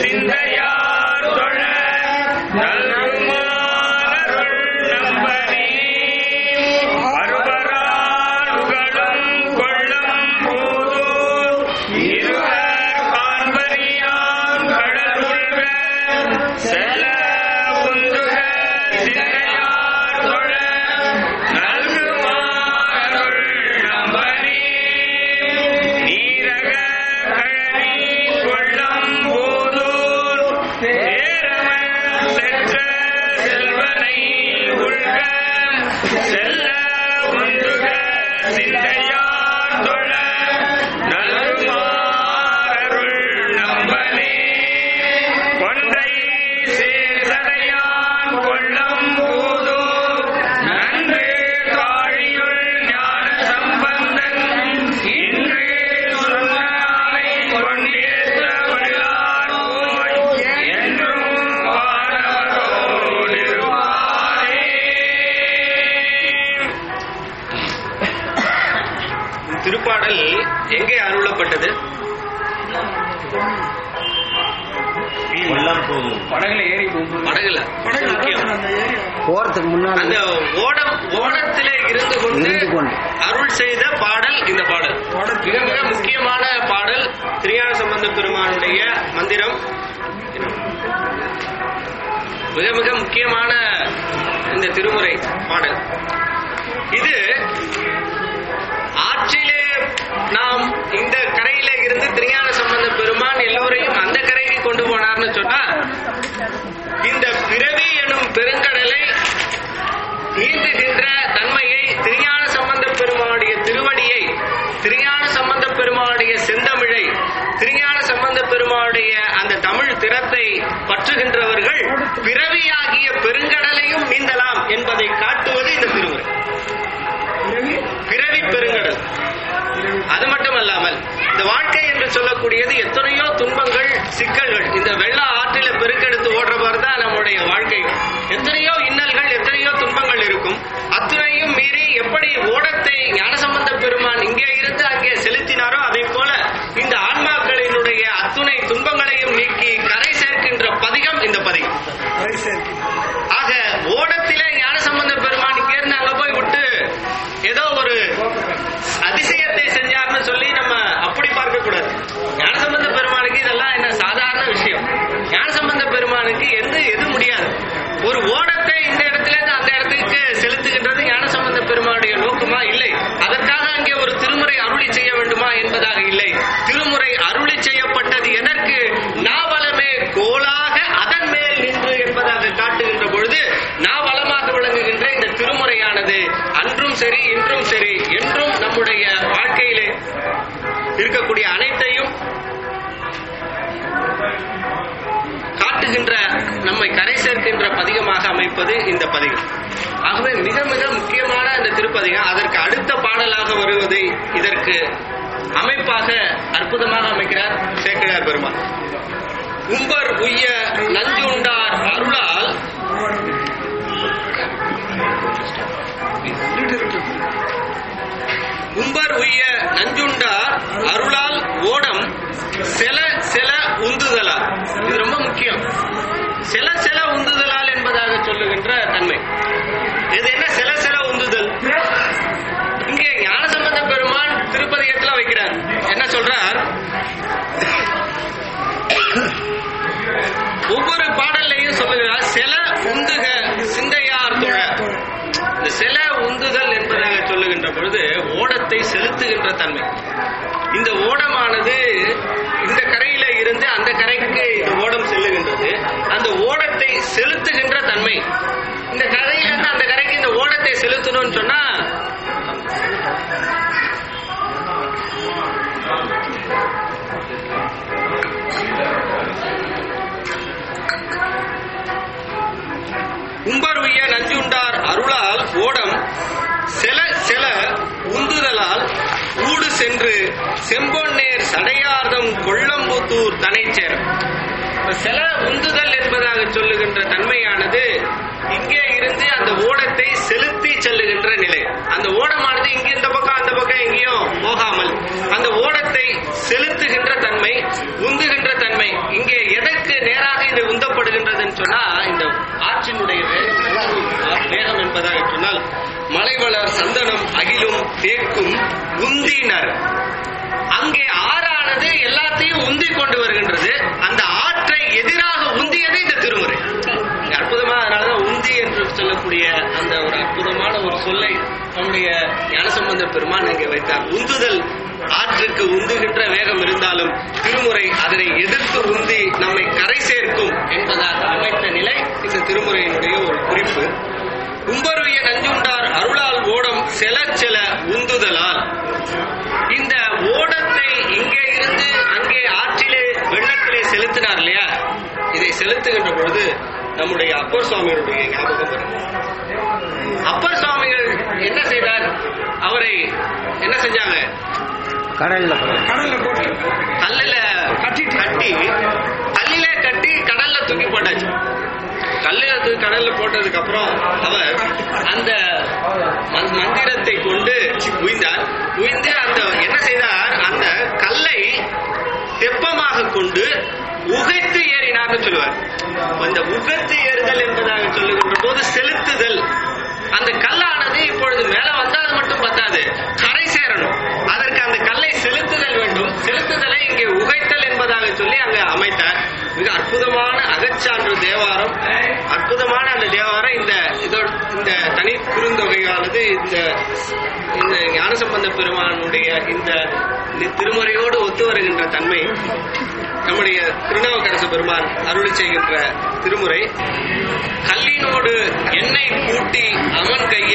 சிந்தையார் தொழ நல்குமாரருள் நம்பனே அருவரால் உகழும் கொள்ளம் போதூர் இருவ காண்பறியான் கடலுள்க செல்ல உந்துக சிந்தையார் தொழ நல்குமாரருள் நம்பனே நீரக கழனி கொள்ளம் போதூர் தேரமன் செற்ற செல்வனை உள்க செல்ல உந்துக சிந்தையார் தொழ நல்குமாரருள் நம்பனே கொன்றை சேர்சடையான் கொள்ளம் போதூர் நன்று காழியுள் ஞான சம்பந்தன் இன்று சொன்னாலை கொண்டேற்ற வல்லார் போய் என்றும் வானவரோடு இருப்பாரே. திருப்பாடல் எங்கே அருளப்பட்டது கொல்லம் போதும் படகுல ஏறி போகும்போது படகுல முக்கியம் போறதுக்கு முன்னாடி அந்த ஓடம் ஓடத்திலே இருந்து கொண்டு இருந்து கொண்டு. அருள் செய்த பாடல் இந்த பாடல் மிக மிக முக்கியமான பாடல் திருஞான சம்பந்த பெருமானுடைய மந்திரம் மிக மிக முக்கியமான இந்த திருமுறை பாடல் இது ஆற்றிலே நாம் இந்த கரையில இருந்து திருஞான சம்பந்த பெருமான் எல்லோரையும் அந்த கரைக்கு கொண்டு போனார்னு சொன்னா இந்த பிறவி எனும் பெருங்கடலை நீந்துகின்ற தன்மையை திருஞான சம்பந்த பெருமானுடைய திருவடியை திருஞான சம்பந்த பெருமானுடைய செந்தமிழை திருஞான சம்பந்த பெருமானுடைய அந்த தமிழ் திறத்தை பற்றுகின்றவர்கள் பிறவியாகிய பெருங்கடலையும் நீந்தலாம் என்பதை காட்டுவது இந்த திருமுறை பிறவி பெருங்கடல் அது மட்டுமல்லாமல் இந்த வாழ்க்கை என்று சொல்லக்கூடியது எத்தனையோ துன்பங்கள் சிக்கல்கள் இந்த வெள்ள ஆற்றில பெருக்கெடுத்து ஓடுறவர் தான் நம்முடைய வாழ்க்கை எத்தனையோ இன்னல்கள் எத்தனையோ துன்பங்கள் இருக்கும் அத்துணையும் மீறி எப்படி ஓடத்தை ஞானசம்பந்த பெருமான் இங்கே இருந்து அங்கே செலுத்தினாரோ அதே போல இந்த ஆன்மாக்களினுடைய அத்துணை துன்பங்களையும் நீக்கி கரை சேர்க்கின்ற பதிகம் இந்த பதிகம் ஆக ஓடத்திலே ஞானசம்பந்த பெருமான் இங்க இருந்து அங்க போய் விட்டு ஏதோ ஒரு அதிசயத்தை செஞ்சார்னு சொல்லி நம்ம அப்படி பார்க்க கூடாது ஞானசம்பந்த பெருமானுக்கு இதெல்லாம் என்ன சாதாரண விஷயம் ஞானசம்பந்த பெருமானுக்கு எந்த எது முடியாது ஒரு ஓடத்தை இந்த இடத்துல இருந்து அந்த இடத்துக்கு செலுத்துகின்றது ஞானசம்பந்த பெருமானுடைய நோக்கமா இல்லை அதற்காக அங்கே ஒரு திருமுறை அருளி செய்ய வேண்டுமா என்பதாக இல்லை திருமுறை அருளி செய்யப்பட்டது எதற்கு நாவலமே கோலாக அதன் மேல் நின்று என்பதாக காட்டுகின்ற பொழுது நாவலமாக விளங்குகின்ற இந்த திருமுறையானது அன்றும் சரி இன்றும் சரி என்றும் நம்முடைய வாழ்க்கையிலே இருக்கக்கூடிய அனைத்தையும் காட்டுகின்ற நம்மை கரை சேர்க்கின்ற பதிகமாக அமைப்பது இந்த பதிகம் ஆகவே மிக மிக முக்கியமான இந்த திருப்பதிகம் அதற்கு அடுத்த பாடலாக வருவது இதற்கு அமைப்பாக அற்புதமாக அமைக்கிறார் சேக்கிழார் பெருமாள் உம்பர் உய்ய நஞ்சுண்டார் அருளால் உம்பர் உய்ய நஞ்சுண்டார் அருளால் ஓடம் செல செல உந்துதலால் இது ரொம்ப முக்கியம் செல செல உந்துதலால் என்பதாக சொல்லுகின்ற தன்மை இது என்ன செல செல உந்துதல் இங்கே ஞானசம்பந்த பெருமான் திருப்பதிகத்துல வைக்கிறார் என்ன சொல்றார் ஒவ்வொரு பாடல்லையும் சொல்லுகிறார் செல உந்துக சிந்தையார் தொழ இந்த செல உந்துதல் என்பதாக சொல்லுகின்ற பொழுது ஓடத்தை செலுத்துகின்ற தன்மை இந்த ஓடமானது இந்த கரையில இருந்து அந்த கரைக்கு இந்த ஓடம் செல்லுகின்றது அந்த ஓடத்தை செலுத்துகின்ற தன்மை இந்த கரையில இருந்து அந்த கரைக்கு இந்த ஓடத்தை செலுத்தணும்னு சொன்னா உம்பர் உய்ய நஞ்சுண்டார் அருளால் ஓடம் செல செல உந்துதலால் ஊடு சென்று செம்பொன்னேர் சடையார்தம் கொள்ளம்புத்தூர் தனைச்சேர் இப்ப செல உந்துதல் என்பதாக சொல்லுகின்ற தன்மையானது இங்கே இருந்து அந்த ஓடத்தை செலுத்தி செல்லுகின்ற நிலை அந்த ஓடமானது இங்க இந்த பக்கம் அந்த பக்கம் எங்கேயும் போகாமல் அந்த ஓடத்தை செலுத்துகின்ற தன்மை உந்துகின்ற தன்மை இங்கே எதற்கு தேக்கும் உந்தினர் அங்கே ஆறானது எல்லாத்தையும் உந்தி கொண்டு வருகின்றது அந்த ஆற்றை எதிராக உந்தியது இந்த திருமுறை இங்க அற்புதமா அதனாலதான் உந்தி என்று சொல்லக்கூடிய அந்த ஒரு அற்புதமான ஒரு சொல்லை நம்முடைய ஞானசம்பந்த பெருமான் இங்கே வைத்தார் உந்துதல் ஆற்றுக்கு உந்துகின்ற வேகம் இருந்தாலும் திருமுறை அதனை எதிர்த்து உந்தி நம்மை கரை சேர்க்கும் என்பதாக அமைத்த நிலை இந்த திருமுறையினுடைய ஒரு குறிப்பு கும்பருய நஞ்சுண்டார் அருளால் ஓடம் செல செல உந்துதலால் இந்த ஓடத்தை இங்கே இருந்து அங்கே ஆற்றிலே வெள்ளத்திலே செலுத்தினார் இல்லையா இதை செலுத்துகின்ற பொழுது நம்முடைய அப்பர் சுவாமிகளுடைய ஞாபகம் வரும் அப்பர் சுவாமிகள் என்ன செய்தார் அவரை என்ன செஞ்சாங்க கடல்ல போறோம் கடல்ல போட்டு கல்லுல கட்டி கட்டி கல்லில கட்டி கடல்ல தூக்கி போட்டாச்சு கல்லுல தூக்கி கடல்ல போட்டதுக்கு அப்புறம் அவர் அந்த மந்- மந்திரத்தை கொண்டு உய்ந்தார் உய்ந்து அந்த என்ன செய்தார் அந்த கல்லை தெப்பமாக கொண்டு உகைத்து ஏறினார்னு சொல்லுவார் அந்த உகத்து ஏறுதல் என்பதாக சொல்லுகின்ற போது செலுத்துதல் அந்த கல்லானது இப்பொழுது மேல வந்தால் மட்டும் பத்தாது கரை சேரணும் அதற்கு அந்த கல்லை செலுத்துதல் வேண்டும் செலுத்துதலை இங்கே உகைத்தல் என்பதாக சொல்லி அங்க அமைத்தார் மிக அற்புதமான அகச்சான்று தேவாரம் அற்புதமான அந்த தேவாரம் இந்த இதோட இந்த தனி குறுந்தொகையானது இந்த இந்த ஞானசம்பந்த பெருமானுடைய இந்த இந்த திருமுறையோடு ஒத்து வருகின்ற தன்மை நம்முடைய திருநாவுக்கரசு பெருமான் அருளி செய்கின்ற திருமுறை கல்லினோடு எண்ணெய் கூட்டி அமன் கைய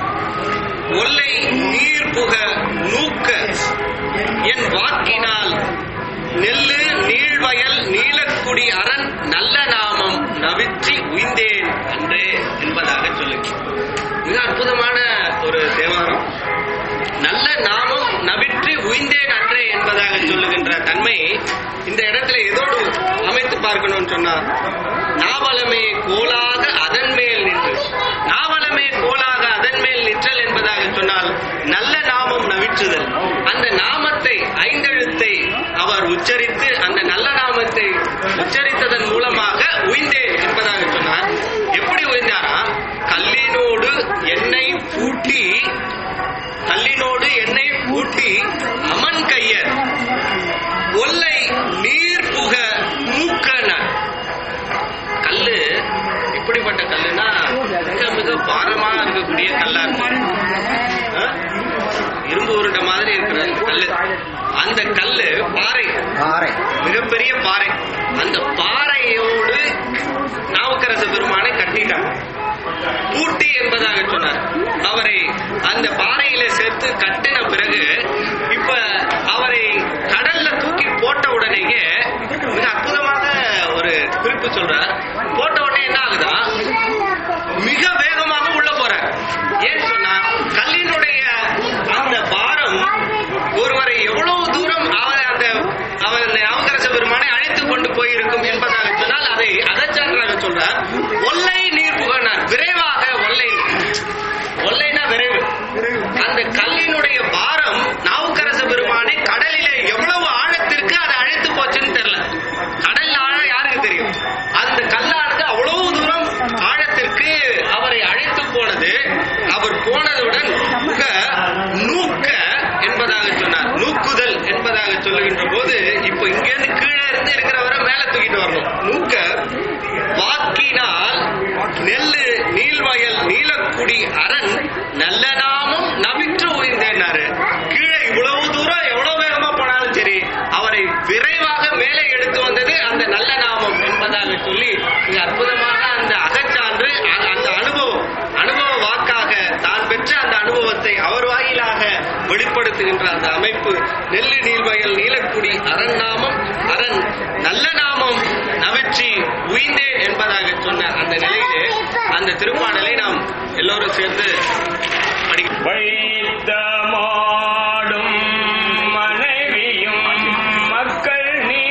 ஒல்லை நீர் புக நூக்க என் வாக்கினால் நெல்லு நீழ்வயல் நீலக்குடி அரண் நல்ல நாமம் நவிற்றி உய்ந்தேன் அன்றே என்பதாக சொல்லுங்க மிக அற்புதமான ஒரு தேவாரம் நல்ல நாமம் நவிற்றி உய்ந்தேன் அன்றே என்பதாக சொல்லுகின்ற தன்மை இந்த இடத்துல எதோடு அமைத்து பார்க்கணும்னு சொன்னா நாவலமே கோலாக அதன் மேல் நின்று நாவலமே கோலாக அதன் மேல் நிற்றல் என்பதாக சொன்னால் நல்ல நாமம் நவிற்றுதல் அந்த நாமத்தை ஐந்தெழுத்தை அவர் உச்சரித்து அந்த நல்ல நாமத்தை உச்சரித்ததன் மூலமாக உய்ந்தேன் என்பதாக சொன்னார் எப்படி உய்ந்தாரா கல்லினோடு எண்ணெய் பூட்டி கல்லினோடு எண்ணெய் பூட்டி அமன் கையர் ஒல்லை நீர் புக மூக்கனர் கல்லு இப்படிப்பட்ட கல்லுனா மிக மிக பாரமா இருக்கக்கூடிய கல்லா இருக்கும் ஆ? இரும்பு உருண்டை மாதிரி இருக்கிற கல்லு அந்த கல்லு பாறை பாறை மிகப்பெரிய பாறை அந்த பாறையோடு நாவுக்கரசு பெருமானை கட்டிட்டாங்க பூட்டி என்பதாக சொன்னார் அவரை அந்த பாறையில சேர்த்து கட்டின பிறகு இப்ப அவரை கடல்ல தூக்கி போட்ட உடனேயே மிக அற்புதமான ஒரு குறிப்பு சொல்றார் போட்ட உடனே என்ன ஆகுதா மிக வேகமாக உள்ள போற ஏன் சொன்னா கல்லினுடைய அந்த பாரம் ஒருவரை எவ்வளவு தூரம் அவர் அந்த அவர் அந்த அவகரச பெருமானை அழைத்து கொண்டு போயிருக்கும் என்பதாக சொன்னால் அதை அகச்சான்றாக சொல்றார் ஒல்லை நீர் புகனார் விரைவாக ஒல்லை ஒல்லைனா விரைவு அந்த கல்லினுடைய பாரம் நாவுக்கரச பெருமானை கடலிலே எவ்வளவு ஆழத்திற்கு அதை அழைத்து போச்சுன்னு தெரியல கடல் ஆழம் யாருக்கு தெரியும் அந்த கல்லானது அவ்வளவு தூரம் ஆழத்திற்கு அவரை அழைத்து போனது அவர் போனதுடன் புக நூக்க என்பதாக சொன்னார் நூக்குதல் என்பதாக சொல்லுகின்ற போது இப்போ இங்கேருந்து கீழே இருந்து இருக்கிறவரை மேல தூக்கிட்டு வரணும் நூக்க வாக்கினால் நெல்லு நீள்வயல் நீலக்குடி அரண் நல்ல நாமம் நவிற்று உயிர்ந்தேனாரு கீழே இவ்வளவு தூரம் எவ்வளவு வேகமா போனாலும் சரி அவரை விரைவாக மேலே எடுத்து வந்தது அந்த நல்ல நாமம் என்பதாக சொல்லி மிக அற்புதமாக அந்த அகச்சான்று அந்த அந்த அனுபவம் அனுபவ வாக்காக தான் பெற்ற அந்த அனுபவத்தை அவர் வாயிலாக வெளிப்படுத்துகின்ற அந்த அமைப்பு நெல்லு நீர்வயல் நீலக்குடி அரண் நாமம் அரண் நல்ல நாமம் நவிற்றி உய்ந்தேன் என்பதாக சொன்ன அந்த நிலையிலே அந்த திருப்பாடலை நாம் எல்லோரும் சேர்ந்து படி வைத்தமாடும் மனைவியும் மக்கள் நீ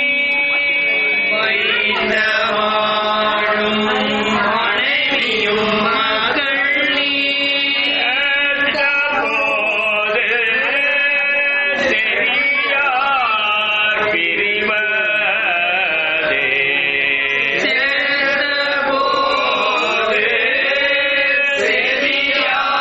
வைத்தமாடும் மனைவியும் மக்கள் நீ போது தெரியார் பிரிவதே போது தெரியார்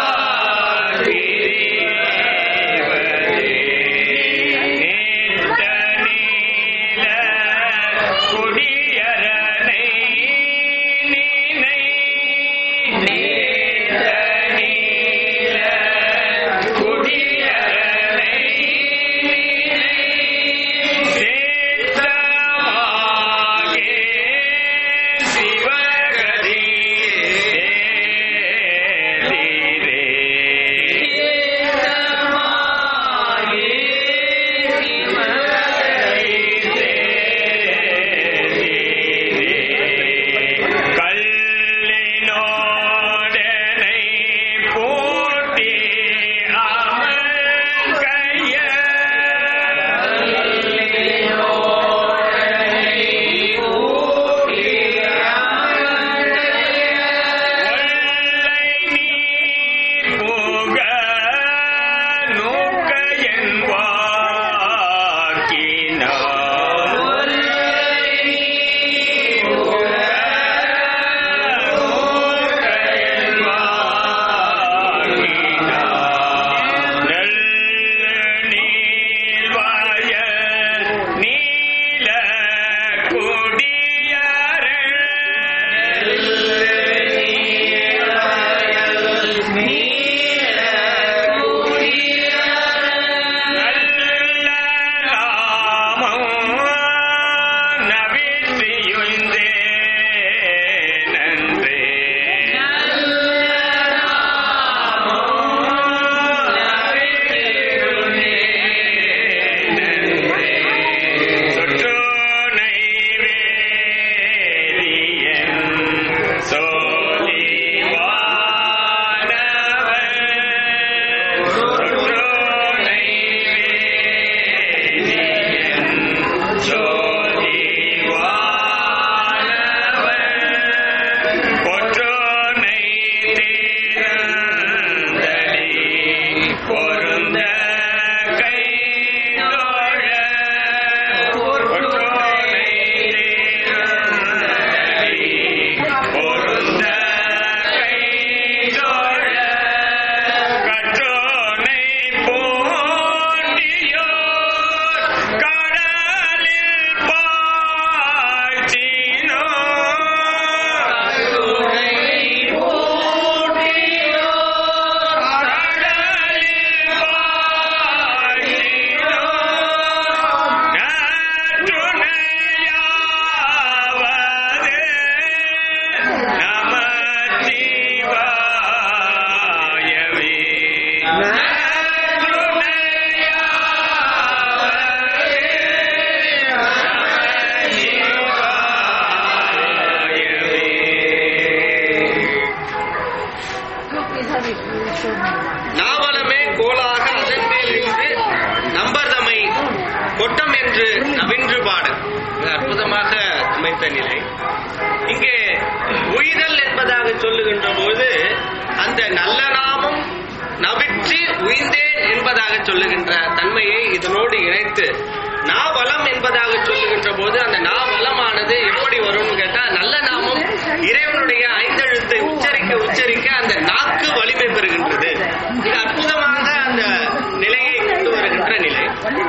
நாவலமே கோலாக அதன் மேல் நின்று நம்பர்தமை கொட்டம் என்று நவின்று பாட மிக அற்புதமாக அமைத்த நிலை இங்கே உய்தல் என்பதாக சொல்லுகின்ற போது அந்த நல்ல நாமம் நவிற்றி உய்ந்தேன் என்பதாக சொல்லுகின்ற தன்மையை இதனோடு இணைத்து நாவலம் என்பதாக சொல்லுகின்ற போது அந்த நாவலமானது எப்படி வரும்னு கேட்டா நல்ல நாமம் இறைவனுடைய ஐந்தெழுத்தை உச்சரிக்க உச்சரிக்க அந்த நாக்கு வலிமை பெறுகின்றது இது அற்புதமாக அந்த நிலையை கொண்டு வருகின்ற நிலை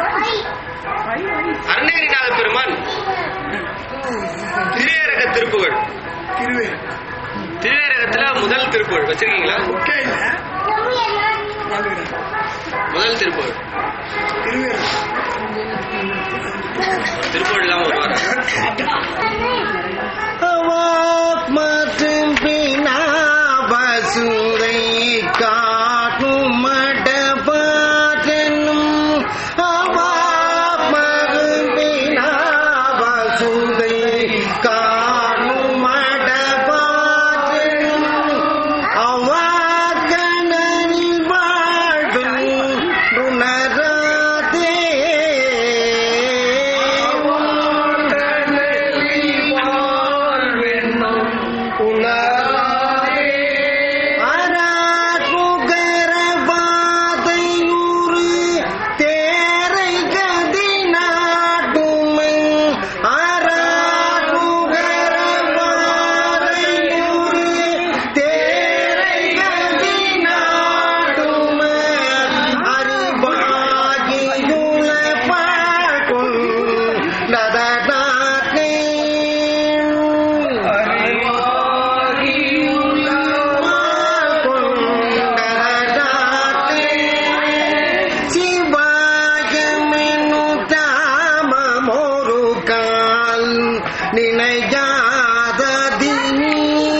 அருணகிரிநாத பெருமான் திரையரக திருப்புகழ் திருவேரகத்துல முதல் திருப்புகழ் வச்சிருக்கீங்களா முதல் திருப்புகழ் திருப்புகழ் இல்லாம வருவார் அவாத்மத்தின் பினாபசுரை காட்டும் மடபாற்றென்னும் அவாத்மத்தின் பினாபசுரை காட்டும் மடபாற்றென்னும் அவாக்கனில் வாழ்வும் உணராதே அராகுகரபாதையூறு தேரை கதி நாட்டுமை அராகுகரபாதையூறு தேரை கதி நாட்டுமை அறிவாகியுள்ள பாழ்கொள் நதநாட்டே நினையாததினி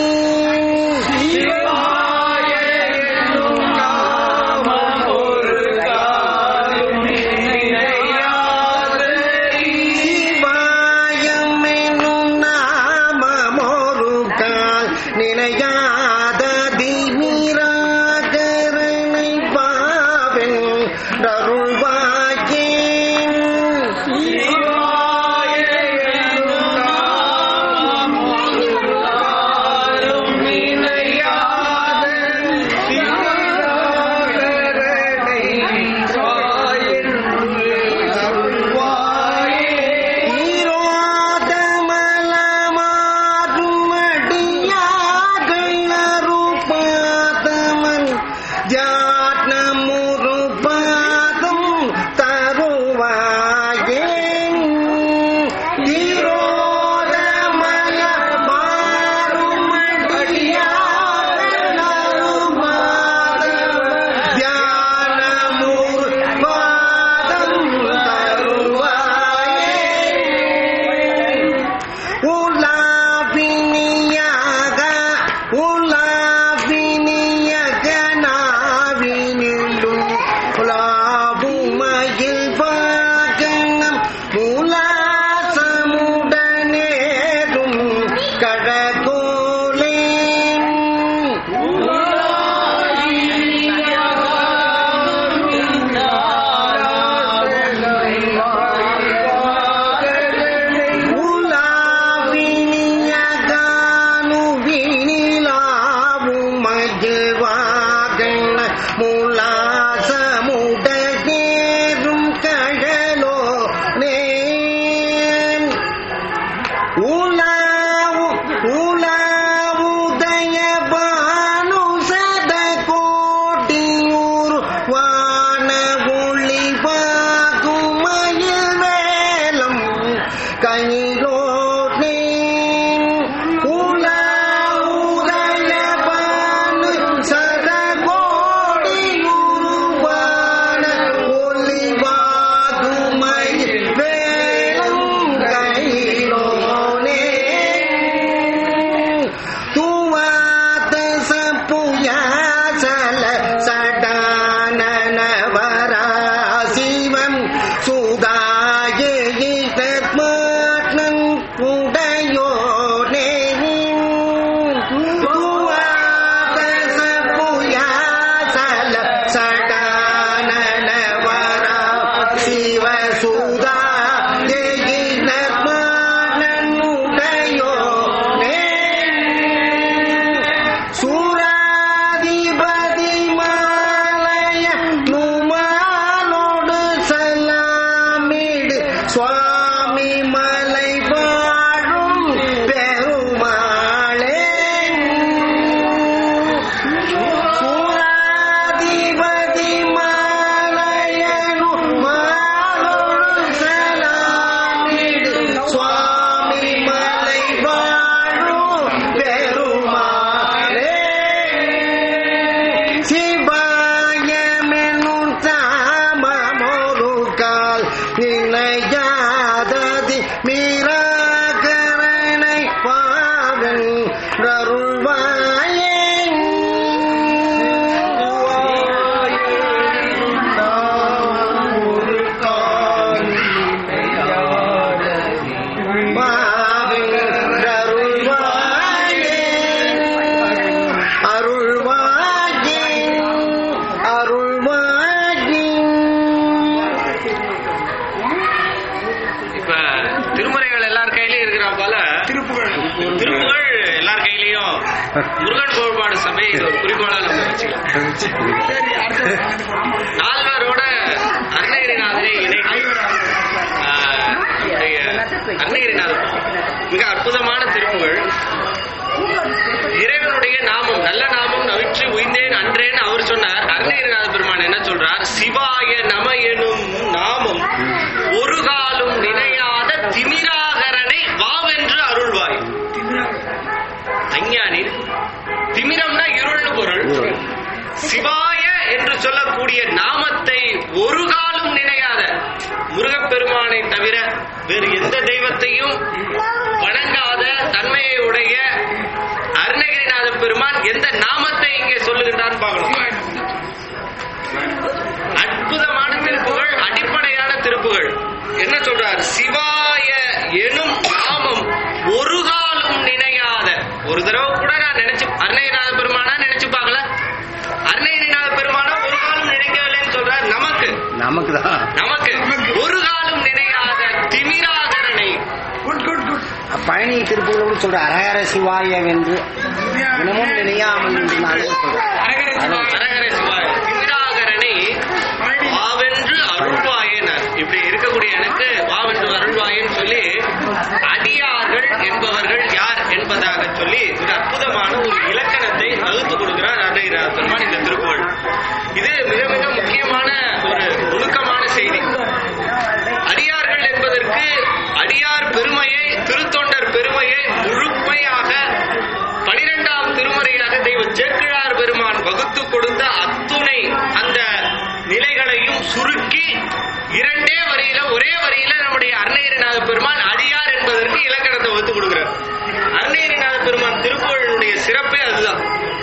சிவாயம் என்னும் நாமமொரு கால் நினையாததி நீராகரனை பாவன் அருள்வாக்கேன் மீராகரனை பாவன் அருள்வாயே அருள்வாயே அருள்வாயே இப்ப திருமுறைகள் எல்லார் கையிலயும் இருக்கிற போல திருப்புகள் திருப்புகள் எல்லார் கையிலயும் முருகன் கோட்பாடு சபை இது ஒரு குறிக்கோளா நம்ம வச்சுக்கலாம் நால்வரோட அருணகிரிநாதரை இணைத்து ஆஹ், நம்முடைய அருணகிரிநாதர் மிக அற்புதமான திருப்புகள் இறைவனுடைய நாமம் நல்ல நாமம் நவிற்று உய்ந்தேன் அன்றேன்னு அவர் சொன்னார் அருணகிரிநாத பெருமான் என்ன சொல்றார் சிவாய நம எனும் நாமம் ஒரு காலும் நினையாத திமிராகரனை வாவென்று அருள்வாய் அஞ்ஞானி திமிரம்னா இருள்னு பொருள் சிவாய என்று சொல்லக்கூடிய நாமத்தை ஒரு காலும் நினையாத முருகப்பெருமானை தவிர வேறு எந்த தெய்வத்தையும் வணங்காத தன்மையை உடைய அருணகிரிநாத பெருமான் எந்த நாமத்தை இங்கே சொல்லுகின்றான் பார்க்கணும் அற்புதமான திருப்புகள் அடிப்படையான திருப்புகள் என்ன சொல்றார் சிவாய எனும் நாமம் ஒரு காலும் நினையாத ஒரு தடவை கூட நான் நினைச்சு அருணகிரிநாத பெருமானா நினைச்சு பார்க்கல அருணகிரிநாத பெருமானா ஒரு காலம் நினைக்கவில்லைன்னு சொல்றார் நமக்கு நமக்கு தான் நமக்கு ஒரு காலம் நினையாத திமிராகரனை பழனி திருப்பூர் சொல்ற அரகர சிவாய வென்று தினமும் நினையாமல் என்று நானே சொல்றேன் அரகர சிவாய திமிராகரனை வாவென்று அருள்வாயேனார் இப்படி இருக்கக்கூடிய எனக்கு வாவென்று அருள்வாயேன்னு சொல்லி அடியார்கள் என்பவர்கள் யார் என்பதாக சொல்லி மிக அற்புதமான ஒரு இலக்கணத்தை வகுத்து கொடுக்கிறார் அருணகிரிநாத பெருமான் இந்த திருப்புகழ் இது மிக மிக முக்கியமான ஒரு நுணுக்கமான செய்தி அடியார்கள் என்பதற்கு அடியார் பெருமையை திருத்தொண்டர் பெருமையை முழுமையாக பனிரெண்டாம் திருமுறையாக தெய்வ சேக்கிழார் பெருமான் வகுத்து கொடுத்த அத்துணை அந்த நிலைகளையும் சுருக்கி இரண்டே வரியில ஒரே வரியில நம்முடைய அருணகிரிநாத பெருமான் அடியார் என்பதற்கு இலக்கணத்தை வகுத்து கொடுக்கிறார் அருணகிரிநாத பெருமான் திருப்புகழினுடைய சிறப்பே அதுதான்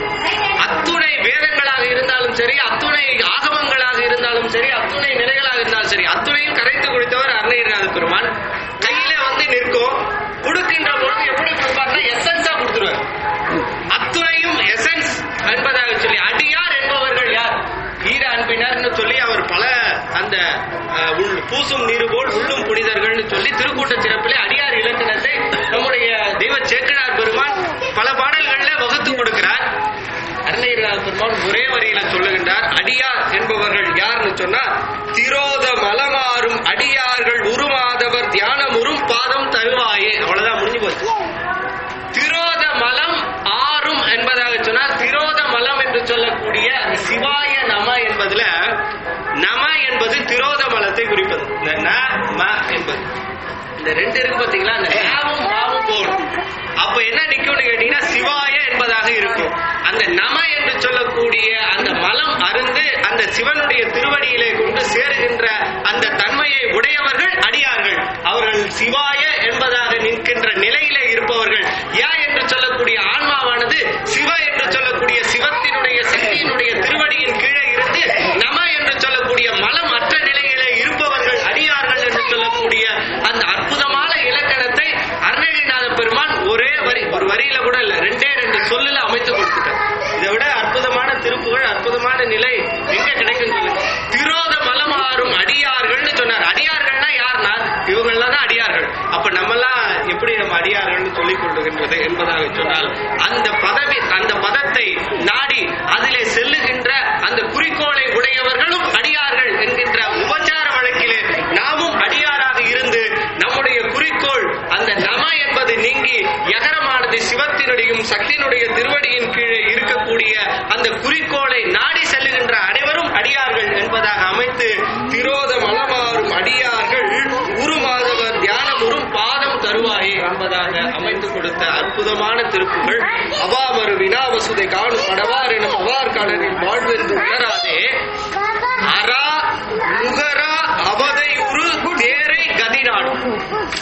அத்துணை வேதங்களாக இருந்தாலும் சரி அத்துணை ஆகமங்களாக இருந்தாலும் சரி அத்துணை நிலைகளாக இருந்தாலும் சரி அத்துணையும் கரைத்து குடித்தவர் அருணகிரிநாத பெருமான் கையில வந்து நிற்கும் கொடுக்கின்ற பொழுது எப்படி கொடுப்பார்னா எசன்ஸா கொடுத்துருவார் அத்துணையும் எசன்ஸ் என்பதாக சொல்லி அடியார் என்பவர்கள் யார் ஈர அன்பினர்னு சொல்லி அவர் பல அந்த அஹ், உள் பூசும் நீரு போல் உள்ளும் புனிதர்கள்னு சொல்லி திருக்கூட்ட சிறப்பிலே அடியார் இலக்கணத்தை நம்முடைய தெய்வ சேக்கிழார் பெருமான் பல பாடல்கள்ல வகுத்து கொடுக்கிறார் அருணகிரிநாத பெருமான் ஒரே வரியில சொல்லுகின்றார் அடியார் என்பவர்கள் யாருன்னு சொன்னா திரோத மலமாறும் அடியார்கள் உருமாதவர் தியானமுறும் பாதம் தருவாயே அவ்வளவுதான் முடிஞ்சு போச்சு திரோத மலம் ஆறும் என்பதாக சொன்னால் திரோத மலம் என்று சொல்லக்கூடிய அந்த சிவாய நம என்பதுல நம என்பது திரோத மலத்தை குறிப்பது இந்த ந ம என்பது இந்த ரெண்டு இருக்கு பாத்தீங்களா அந்த நாவும் மாவும் போகணும் அப்ப என்ன நிக்கும்னு கேட்டீங்கன்னா சிவாய என்பதாக இருக்கும் அந்த நம என்று சொல்லக்கூடிய அந்த மலம் அருந்து அந்த சிவனுடைய திருவடியிலே கொண்டு சேருகின்ற அந்த தன்மையை உடையவர்கள் அடியார்கள் அவர்கள் சிவாய என்பதாக நிற்கின்ற நிலையிலே இருப்பவர்கள் யா என்று சொல்லக்கூடிய ஆன்மாவானது சிவ என்று சொல்லக்கூடிய சிவத்தினுடைய சக்தியினுடைய திருவடியின் கீழே இருந்து நம என்று சொல்லக்கூடிய மலம் அற்ற நிலையிலே இருப்பவர்கள் அடியார்கள் என்று சொல்லக்கூடிய அந்த அற்புதமான இலக்கணத்தை அருணகிரிநாத பெருமான் ஒரே வரி ஒரு வரியில கூட இல்ல ரெண்டே ரெண்டு சொல்லுல அமைத்து கொடுத்துட்டார் இதை விட அற்புதமான திருப்புகள் அற்புதமான நிலை எங்க கிடைக்கும் சொல்லுங்க திரோத மலமாறும் அடியார்கள்னு சொன்னார் அடியார்கள்னா யாருன்னா இவங்கெல்லாம் தான் அடியார்கள் அப்ப நம்மெல்லாம் எப்படி நம்ம அடியார்கள்னு சொல்லிக் கொள்ளுகின்றது என்பதாக சொன்னால் அந்த பதவி அந்த பதத்தை நாடி அதிலே செல்லுகின்ற அந்த குறிக்கோளை உடையவர்களும் அடியார்கள் என்கின்ற உபச்சார வழக்கிலே நாமும் அடியாராக இருந்து நம்முடைய குறிக்கோள் அந்த நம என்பது நீங்கி யகரமானது சிவத்தினுடையும் சக்தியினுடைய திருவடியின் கீழே இருக்கக்கூடிய அந்த குறிக்கோளை நாடி செல்லுகின்ற அனைவரும் அடியார்கள் என்பதாக அமைத்து திரோத மலமாறும் அடியார்கள் உருமாதவர் தியானமுறும் பாதம் தருவாயே என்பதாக அமைத்து கொடுத்த அற்புதமான திருப்புகள் அவாமறு வினாவசுதை காணும் படவார் எனும் அவார் கடலில் வாழ்வென்று உணராதே அரா முகரா அவதையுறு தேரை கதிநாடும்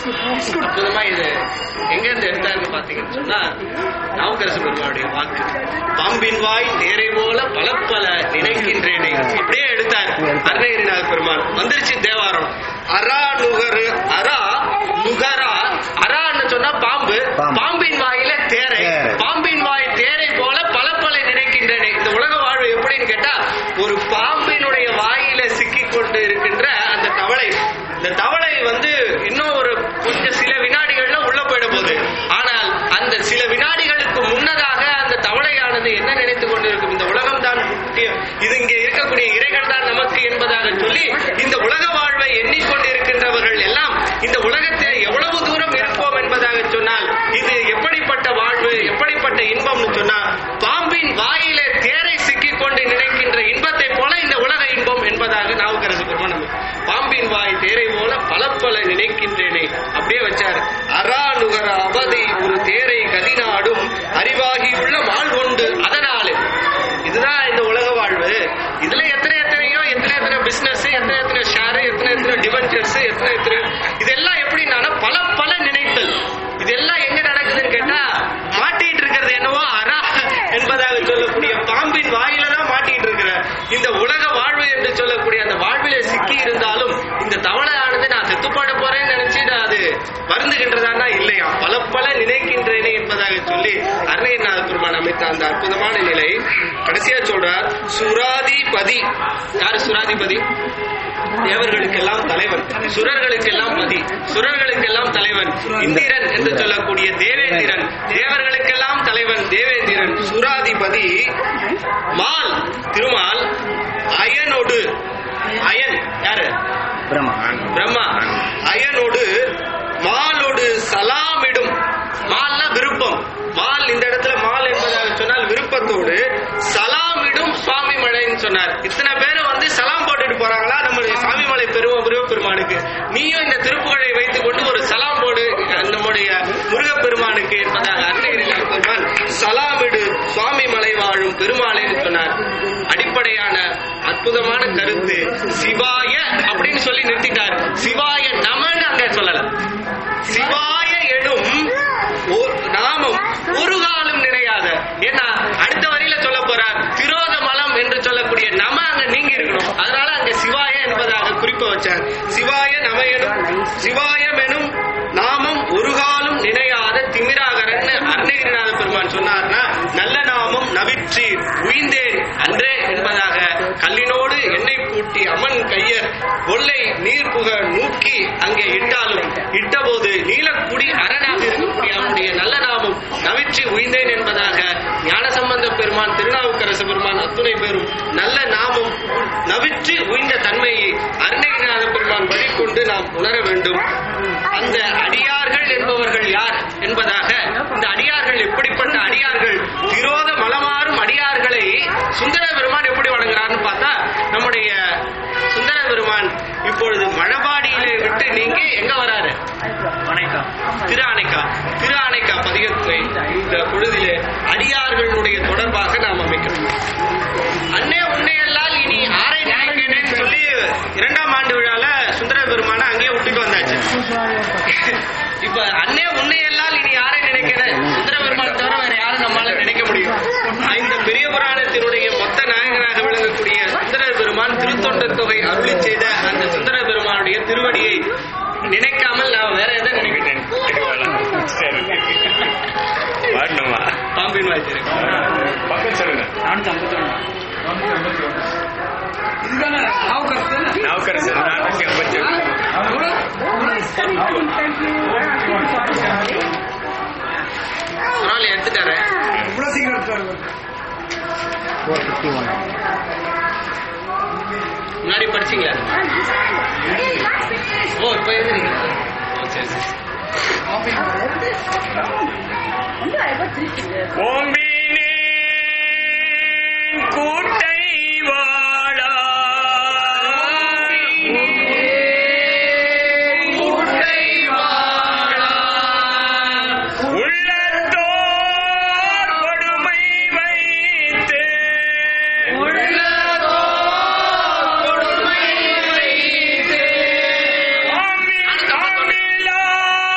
அற்புதமா இது எங்க இருந்து எடுத்தாருன்னு பாத்தீங்கன்னு சொன்னா நாவுக்கரசு பெருமாளுடைய வாக்கு பாம்பின் வாய் நேரை போல பல பல நினைக்கின்றேனே இப்படியே எடுத்தார் அருணகிரிநாத பெருமாள் வந்துருச்சு தேவாரம் அரா நுகரு அரா நுகரா அரான்னு சொன்னா பாம்பு பாம்பு. பாம்பின் வாயில தேரை தேரை. பாம்பின் வாய் தேரை போல பல பல நினைக்கின்றேனே இந்த உலக வாழ்வு எப்படின்னு கேட்டா ஒரு பாம்பினுடைய வாயில சிக்கிக் கொண்டு இருக்கின்ற அந்த தவளை இந்த தவளை வந்து இன்னும் ஒரு கொஞ்சம் சில வினாடிகள்ல உள்ள போயிட போகுது ஆனால் அந்த சில வினாடிகளுக்கு முன்னதாக அந்த தவளையானது என்ன நினைத்துக் கொண்டிருக்கும் இந்த உலகம் தான் முக்கியம் இது இங்கே இருக்கக்கூடிய இறைகள் தான் நமக்கு என்பதாக சொல்லி இந்த உலக வாழ்வை எண்ணிக்கொண்டிருக்கின்றவர்கள் எல்லாம் இந்த உலகத்தில் எவ்வளவு தூரம் இருப்போம் என்பதாக சொன்னால் இது எப்படிப்பட்ட வாழ்வு எப்படிப்பட்ட இன்பம்னு சொன்னா பாம்பின் வாயிலே தேரை சிக்கிக் கொண்டு நினைக்கின்ற இன்பத்தை போல இந்த உலக இன்பம் என்பதாக நாவுக்கரசு பெருமானம் பாம்பின் வாய் தேரை போல பல பல நினைக்கின்றேனே அப்படியே வச்சாரு அரா நுகர அவதி ஒரு தேரை கதிநாடும் அறிவாகியுள்ள மால் கொண்டு அதனாலே இதுதான் இந்த உலக வாழ்வு இதுல எத்தனை எத்தனையோ எத்தனை எத்தனை பிசினஸ் எத்தனை எத்தனை ஷேர் எத்தனை எத்தனை டிவென்ச்சர்ஸ் எத்தனை எத்தனை இதெல்லாம் எப்படின்னா பல பல நினைத்தல் இதெல்லாம் எங்க நடக்குதுன்னு கேட்டா மாட்டிட்டு இருக்கிறது என்னவோ அரா என்பதாக சொல்லக்கூடிய பாம்பின் வாயில தான் மாட்டிட்டு இருக்கிற இந்த உலக வாழ்வு என்று சொல்லக்கூடிய அந்த வாழ்விலே சிக்கி இருந்தாலும் இந்த தவளையானது நான் செத்துப்பாட போறேன்னு நினைச்சு நான் அது வருந்துகின்றதானா இல்லையா பல பல நினைக்கின்றேனே என்பதாக சொல்லி அருணையநாத பெருமான் அமைத்த அந்த அற்புதமான நிலை கடைசியா சொல்றார் சுராதிபதி யாரு சுராதிபதி தேவர்களுக்கெல்லாம் தலைவன் சுரர்களுக்கெல்லாம் பதி சுரர்களுக்கெல்லாம் தலைவன் இந்திரன் என்று சொல்லக்கூடிய தேவேந்திரன் தேவர்களுக்கெல்லாம் தலைவன் தேவேந்திரன் சுராதிபதி மால் திருமால் அயனோடு அயன் யாரு பிரம்மா பிரம்மா அயனோடு மாலோடு சலாமிடும் மால்னா விருப்பம் மால் இந்த இடத்துல மால் என்பதாக சொன்னால் விருப்பத்தோடு சலாமிடும் சுவாமி மலைன்னு சொன்னார் இத்தனை பேர் வந்து சலாம் போட்டுட்டு போறாங்களா நம்முடைய சாமி மலை பெரும பெருமானுக்கு நீயும் இந்த திருப்புகழை வைத்துக் கொண்டு ஒரு சலாம் போடு நம்முடைய முருகப்பெருமானுக்கு என்பதாக அருணகிரிநாத பெருமான் சலாமிடு சுவாமி மலை வாழும் பெருமாளைன்னு சொன்னார் அடிப்படையான அற்புதமான கருத்து சிவாய அப்படின்னு சொல்லி நிறுத்திட்டார் சிவாய நமன்னு அங்க சொல்லல சிவாய எனும் ஒ- நாமம் ஒரு காலம் நினையாத ஏன்னா அடுத்த வரியில சொல்ல போறார் திரோத மலம் என்று சொல்லக்கூடிய நம அங்க நீங்கி இருக்கணும் அதனால அங்க சிவாய என்பதாக குறிப்ப வச்சார் சிவாய நம எனும் சிவாயம் எனும் நாமம் ஒரு காலம் நினையாத திமிராகரன் அருணகிரிநாத பெருமான் சொன்னார்னா நல்ல நாமம் நவிற்றி உயிந்தேன் அன்றே என்பதாக கல்லினோடு எண்ணெய் பூட்டி அமன் கையர் கொள்ளை நீர் புக நூக்கி அங்கே இட்டாலும் இட்டபோது நீலக்குடி அரணாக இருக்கக்கூடிய அவனுடைய நல்ல நாமம் நவிற்றி உயிந்தேன் என்பதாக ஞானசம்பந்த பெருமான் திருநாவுக்கரசு பெருமான் அத்துணை பேரும் நல்ல நாமம் நவிற்றி உய்ந்த தன்மையை அருணகிரிநாத பெருமான் வழிகொண்டு நாம் உணர வேண்டும் அந்த அடியார்கள் என்பவர்கள் யார் என்பதாக இந்த அடியார்கள் எப்படிப்பட்ட அடியார்கள் விரோத மலமாறும் அடியார்களை சுந்தர பெருமான் எப்படி வணங்குறாருன்னு பார்த்தா நம்முடைய சுந்தர பெருமான் இப்பொழுது மழபாடியிலே விட்டு நீங்க எங்க வராரு திரு ஆனைக்கா திரு ஆனைக்கா பதிகத்தை இந்த பொழுதிலே அடியார்களுடைய தொடர்பாக நாம் அமைக்கணும் அன்னே உன்னையல்லால் இனி ஆரை நினைக்கிறேன்னு சொல்லி இரண்டாம் ஆண்டு விழால சுந்தர பெருமான அங்கேயே விட்டுட்டு வந்தாச்சு இப்ப அன்னே உன்னையல்லால் இனி யாரை நினைக்கிறேன் சுந்தர பெருமான் தவிர வேற யாரும் நம்மால நினைக்க முடியும் இந்த பெரிய புராணத்தினுடைய மொத்த நாயகனாக விளங்கக்கூடிய சுந்தர பெருமான் திருத்தொண்ட தொகை அருளி செய்த அந்த சுந்தர பெருமானுடைய திருவடியை நினைக்காமல் நான் வேற எதை நினைக்கிட்டேன் சரி பாடணுமா பாம்பின் வாய்த்திரு பக்கம் சொல்லுங்க நாவுக்கரசு நானூத்தி ஐம்பத்தி ஒரு நாள் எடுத்துட்டாரு ஃபோர் ஃபிஃப்டி ஒன் முன்னாடி படிச்சீங்களா ஓ இப்ப எழுதுறீங்க ஓ, சரி சரி ஓம்பினே கூட்டை வாழா கூட்டை வாழா உள்ளத்தோர் கொடுமை வைத்து உள்ளதோ கொடுமை வைத்து ஆமில் ஆமில்லா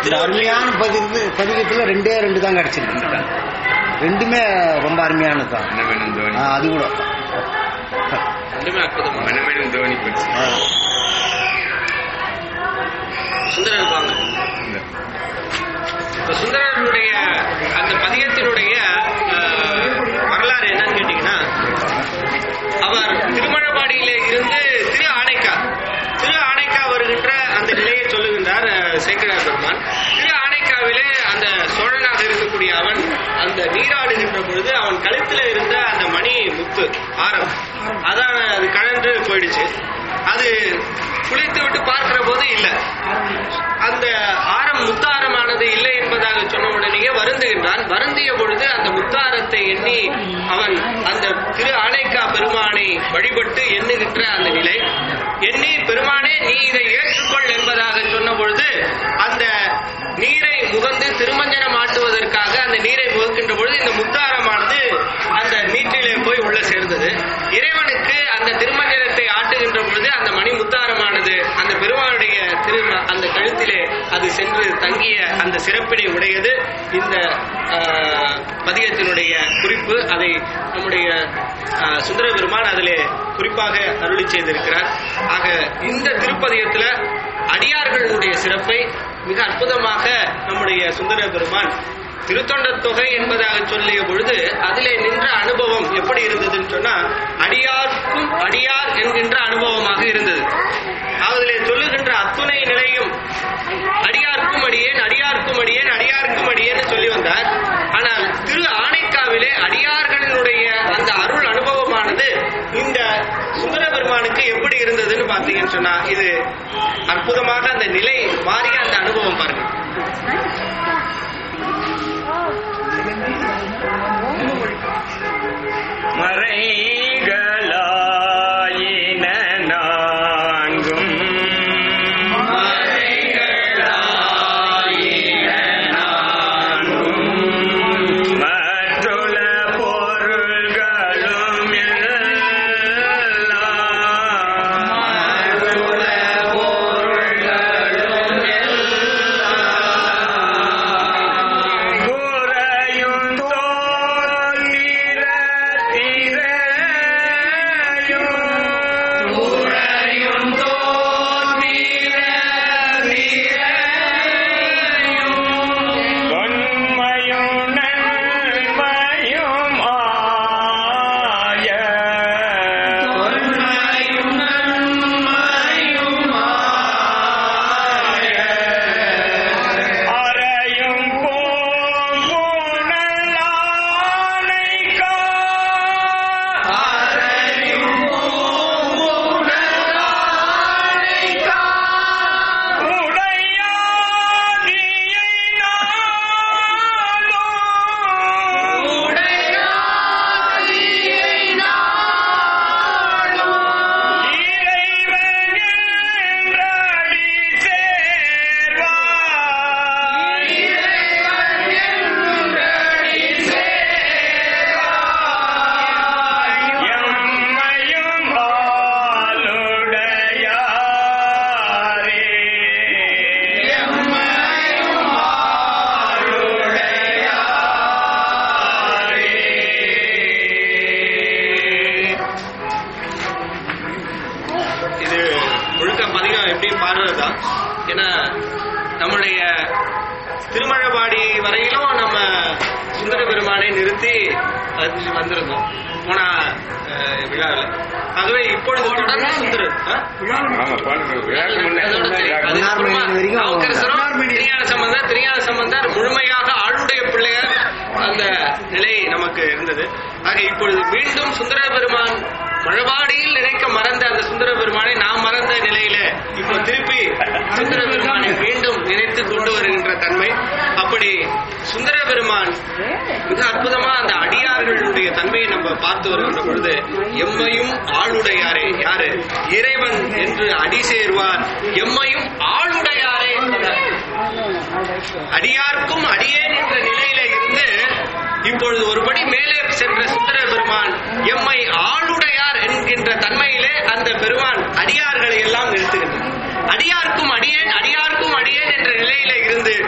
இந்த அருமையான பதிவு பதிகத்துல ரெண்டே ரெண்டு தான் கிடைச்சிருக்கு ரெண்டுமே ரொம்ப அருமையானது தான் மனமெனும் தோணி அது கூட ரெண்டுமே அற்புதமான மனமெனும் தோணி பற்றி சுந்தரர் இருப்பாங்க இப்ப சுந்தரருடைய அந்த பதிகத்தினுடைய அஹ், வரலாறு என்னன்னு கேட்டீங்கன்னா அவர் திருமணபாடியில இருந்து திரு ஆனைக்கா திரு ஆனைக்கா வருகின்ற அந்த நிலையை சொல்லுகின்றார் அஹ், சேக்கிழார் பெருமான் திரு ஆனைக்காவிலே அந்த சோழனாக இருக்கக்கூடிய அவன் அந்த நீராடுகின்ற பொழுது அவன் கழுத்துல இருந்த அந்த மணி முத்து ஆரம் அதான் அது கழன்று போயிடுச்சு அது குளித்து விட்டு பார்க்கிற போது இல்ல அந்த ஆரம் முத்தாரமானது இல்லை என்பதாக சொன்ன உடனேயே வருந்துகின்றான் வருந்திய பொழுது அந்த முத்தாரத்தை எண்ணி அவன் அந்த திரு ஆனைக்கா பெருமானை வழிபட்டு எண்ணுகின்ற அந்த நிலை எண்ணி பெருமானே நீ இதை ஏற்றுக்கொள் என்பதாக சொன்ன பொழுது அந்த நீரை முகந்து திருமஞ்சனம் ஆட்டுவதற்காக அந்த நீரை முகக்கின்ற பொழுது இந்த முத்தாரமானது அந்த நீற்றிலே போய் உள்ள சேர்ந்தது இறைவனுக்கு அந்த திருமஞ்சனத்தை ஆட்டுகின்ற பொழுது அந்த மணி முத்தாரமானது அந்த பெருமானுடைய திரு அந்த கழுத்திலே அது சென்று தங்கிய அந்த சிறப்பினை உடையது இந்த ஆஹ், பதிகத்தினுடைய குறிப்பு அதை நம்முடைய ஆஹ், சுந்தர பெருமான் அதிலே குறிப்பாக அருளி செய்திருக்கிறார் ஆக இந்த திருப்பதிகத்துல அடியார்களுடைய சிறப்பை மிக அற்புதமாக நம்முடைய சுந்தர பெருமான் திருத்தொண்டத் தொகை என்பதாக சொல்லிய பொழுது அதிலே நின்ற அனுபவம் எப்படி இருந்ததுன்னு சொன்னா அடியார்க்கும் அடியார் என்கின்ற அனுபவமாக இருந்தது அதிலே சொல்லுகின்ற அத்துணை நிலையும் அடியார்க்கும் அடியேன் அடியார்க்கும் அடியேன் அடியார்க்கும் அடியேன்னு சொல்லி வந்தார் ஆனால் திரு ஆனைக்காவிலே அடியார்களினுடைய அந்த அருள் அனுபவமானது இந்த சுந்தர பெருமானுக்கு எப்படி இருந்ததுன்னு பாத்தீங்கன்னு சொன்னா இது அற்புதமாக அந்த நிலை மாறிய அந்த அனுபவம் பாருங்க மறைகளாயின நான்கும் மற்றுள்ள பொருள்களும் குறையும் தோல் நிறத்திரையும் குறையும் தோல் தொன்மையும் நன்மையும் ஆய தொன்மையும் நன்மையும் அறையும் பூங்குழலானைக்கா அறையும் பூங்குழலானைக்கா உடையாதியை நாளும் உடையாதியை நாளும் இறைவன் என்றடி சேர்வாய் இறைவன் என்றடி சேர்வாய் எம்மையும் ஆளுடையாரே எம்மையும் இது முழுக்க பதிகம் எப்படி பாடுறதா ஏன்னா நம்முடைய திருமழபாடி வரையிலும் நம்ம சுந்தர பெருமானை நிறுத்தி அதில் வந்திருந்தோம் போன அஹ், விழாவில் ஆகவே இப்பொழுது தொடர்ந்து சுந்தரர் ஆ? ஆமா பாருங்க விழாக்கு முன்னே அதோட சரி. அது மன்னார் அப்புறமா மணி வரைக்கும் நாவுக்கரசரும் திருஞான சம்பந்தர் திருஞான சம்பந்தர் முழுமையாக ஆளுடைய பிள்ளையார் அந்த நிலை நமக்கு இருந்தது ஆக இப்பொழுது மீண்டும் சுந்தர பெருமான் மழபாடியில் நினைக்க மறந்த அந்த சுந்தர பெருமானை நாம் மறந்த நிலையில இப்போ திருப்பி சுந்தர பெருமானை மீண்டும் நினைத்து கொண்டு வருகின்ற தன்மை அப்படி சுந்தர பெருமான் மிக அற்புதமா அந்த அடியார்களுடைய தன்மையை நம்ம பார்த்து வருகின்ற பொழுது எம்மையும் ஆளுடையாரே யாரு இறைவன் என்று அடி சேர்வார் எம்மையும் ஆளுடையாரே என்பதார். அடியார்க்கும் அடியேன் என்ற நிலையில இருந்து இப்பொழுது ஒருபடி மேலே சென்ற சுந்தர பெருமான் எம்மை ஆளுடையார் என்கின்ற தன்மையிலே அந்த பெருமான் அடியார்களை எல்லாம் நிறுத்துகின்றார் அடியார்க்கும் அடியேன் அடியார்க்கும் அடியேன் என்ற நிலையில இருந்து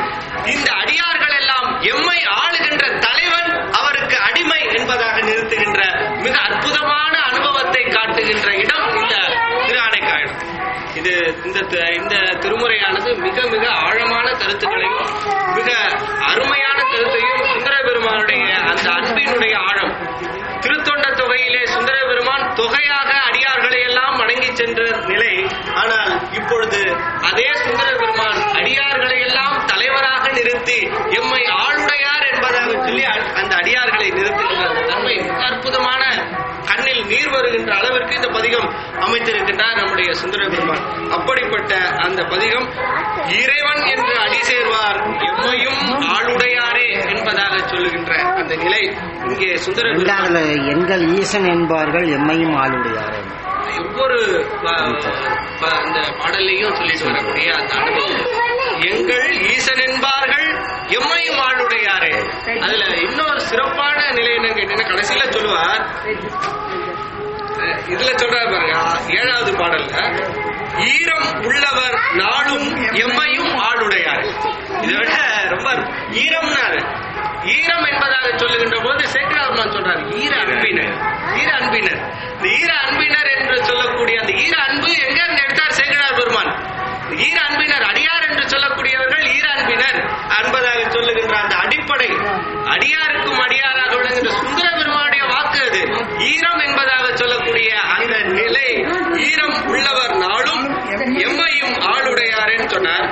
இந்த அடியார்கள் எல்லாம் எம்மை ஆளுகின்ற தலைவன் அவருக்கு அடிமை என்பதாக நிறுத்துகின்ற மிக அற்புதமான அனுபவத்தை காட்டுகின்ற இடம் இந்த திரு ஆனைக்காயிடம் இது இந்த தி- இந்த திருமுறையானது மிக மிக ஆழமான கருத்துக்களையும் மிக அருமையான கருத்தையும் சுந்தர பெருமானுடைய அந்த அன்பினுடைய ஆழம் திருத்தொண்ட தொகையிலே சுந்தர பெருமான் தொகையாக அடியார்களை எல்லாம் வணங்கி சென்ற நிலை ஆனால் இப்பொழுது அதே சுந்தர பெருமான் அடியார்களை எல்லாம் தலைவராக நிறுத்தி எம்மை ஆளுடையார் என்பதாக சொல்லி அ- அந்த அடியார்களை நிறுத்துகின்ற அந்த தன்மை மிக அற்புதமான கண்ணில் நீர் வருகின்ற அளவிற்கு இந்த பதிகம் அமைத்திருக்கின்றார் நம்முடைய சுந்தர பெருமான் அப்படிப்பட்ட அந்த பதிகம் இறைவன் என்று அடி சேர்வார் எம்மையும் ஆளுடையாரே என்பதாக சொல்லுகின்ற அந்த நிலை இங்கே சுந்தர பெருமான் ரெண்டாவதுல எங்கள் ஈசன் என்பார்கள் எம்மையும் ஆளுடையார் ஒவ்வொரு ப- ப- அந்த பாடல்லையும் சொல்லிட்டு வரக்கூடிய அந்த அனுபவம் எங்கள் ஈசன் என்பார்கள் எம்மையும் ஆளுடையாரே அதுல இன்னொரு சிறப்பான நிலை என்னன்னு கேட்டீங்கன்னா கடைசியில சொல்லுவார் அஹ் இதுல சொல்றாரு பாருங்க ஏழாவது பாடல்ல ஈரம் உள்ளவர் நாளும் எம்மையும் ஆளுடையார் இதை விட ரொம்ப ஈரம்னாரு ஈரம் என்பதாக சொல்லுகின்ற போது சேக்கராத்மான் சொல்றாரு ஈர அன்பினர் ஈர அன்பினர் இந்த ஈர அன்பினர் என்று சொல்லக்கூடிய அந்த ஈர அன்பு எங்க இருந்து எடுத்தார் சேக்கரார் பெருமான் ஈர அன்பினர் அடியார் என்று சொல்லக்கூடியவர்கள் ஈர அன்பினர் அன்பதாக சொல்லுகின்ற அந்த அடிப்படை அடியாருக்கும் அடியாராக விளங்குகின்ற சுந்தர பெருமானுடைய வாக்கு அது ஈரம் என்பதாக சொல்லக்கூடிய அந்த நிலை ஈரம் உள்ளவர் நாளும் எம்மையும் ஆளுடையாரேன்னு சொன்னார்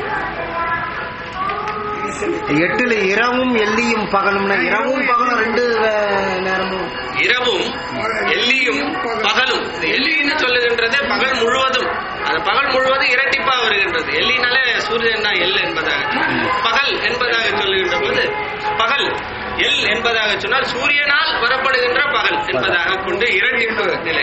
எட்டுல இரவும் எல்லியும் பகலும்னா இரவும் பகலும் ரெண்டு வே- நேரமும் இரவும் எல்லியும் பகலும் இந்த எல்லின்னு சொல்லுகின்றது பகல் முழுவதும் அந்த பகல் முழுவதும் இரட்டிப்பா வருகின்றது எல்லினாலே சூரியன் தான் எல் என்பதாக பகல் என்பதாக சொல்லுகின்ற போது பகல் எல் என்பதாக சொன்னால் சூரியனால் வரப்படுகின்ற பகல் என்பதாக கொண்டு இரட்டிப்பு நிலை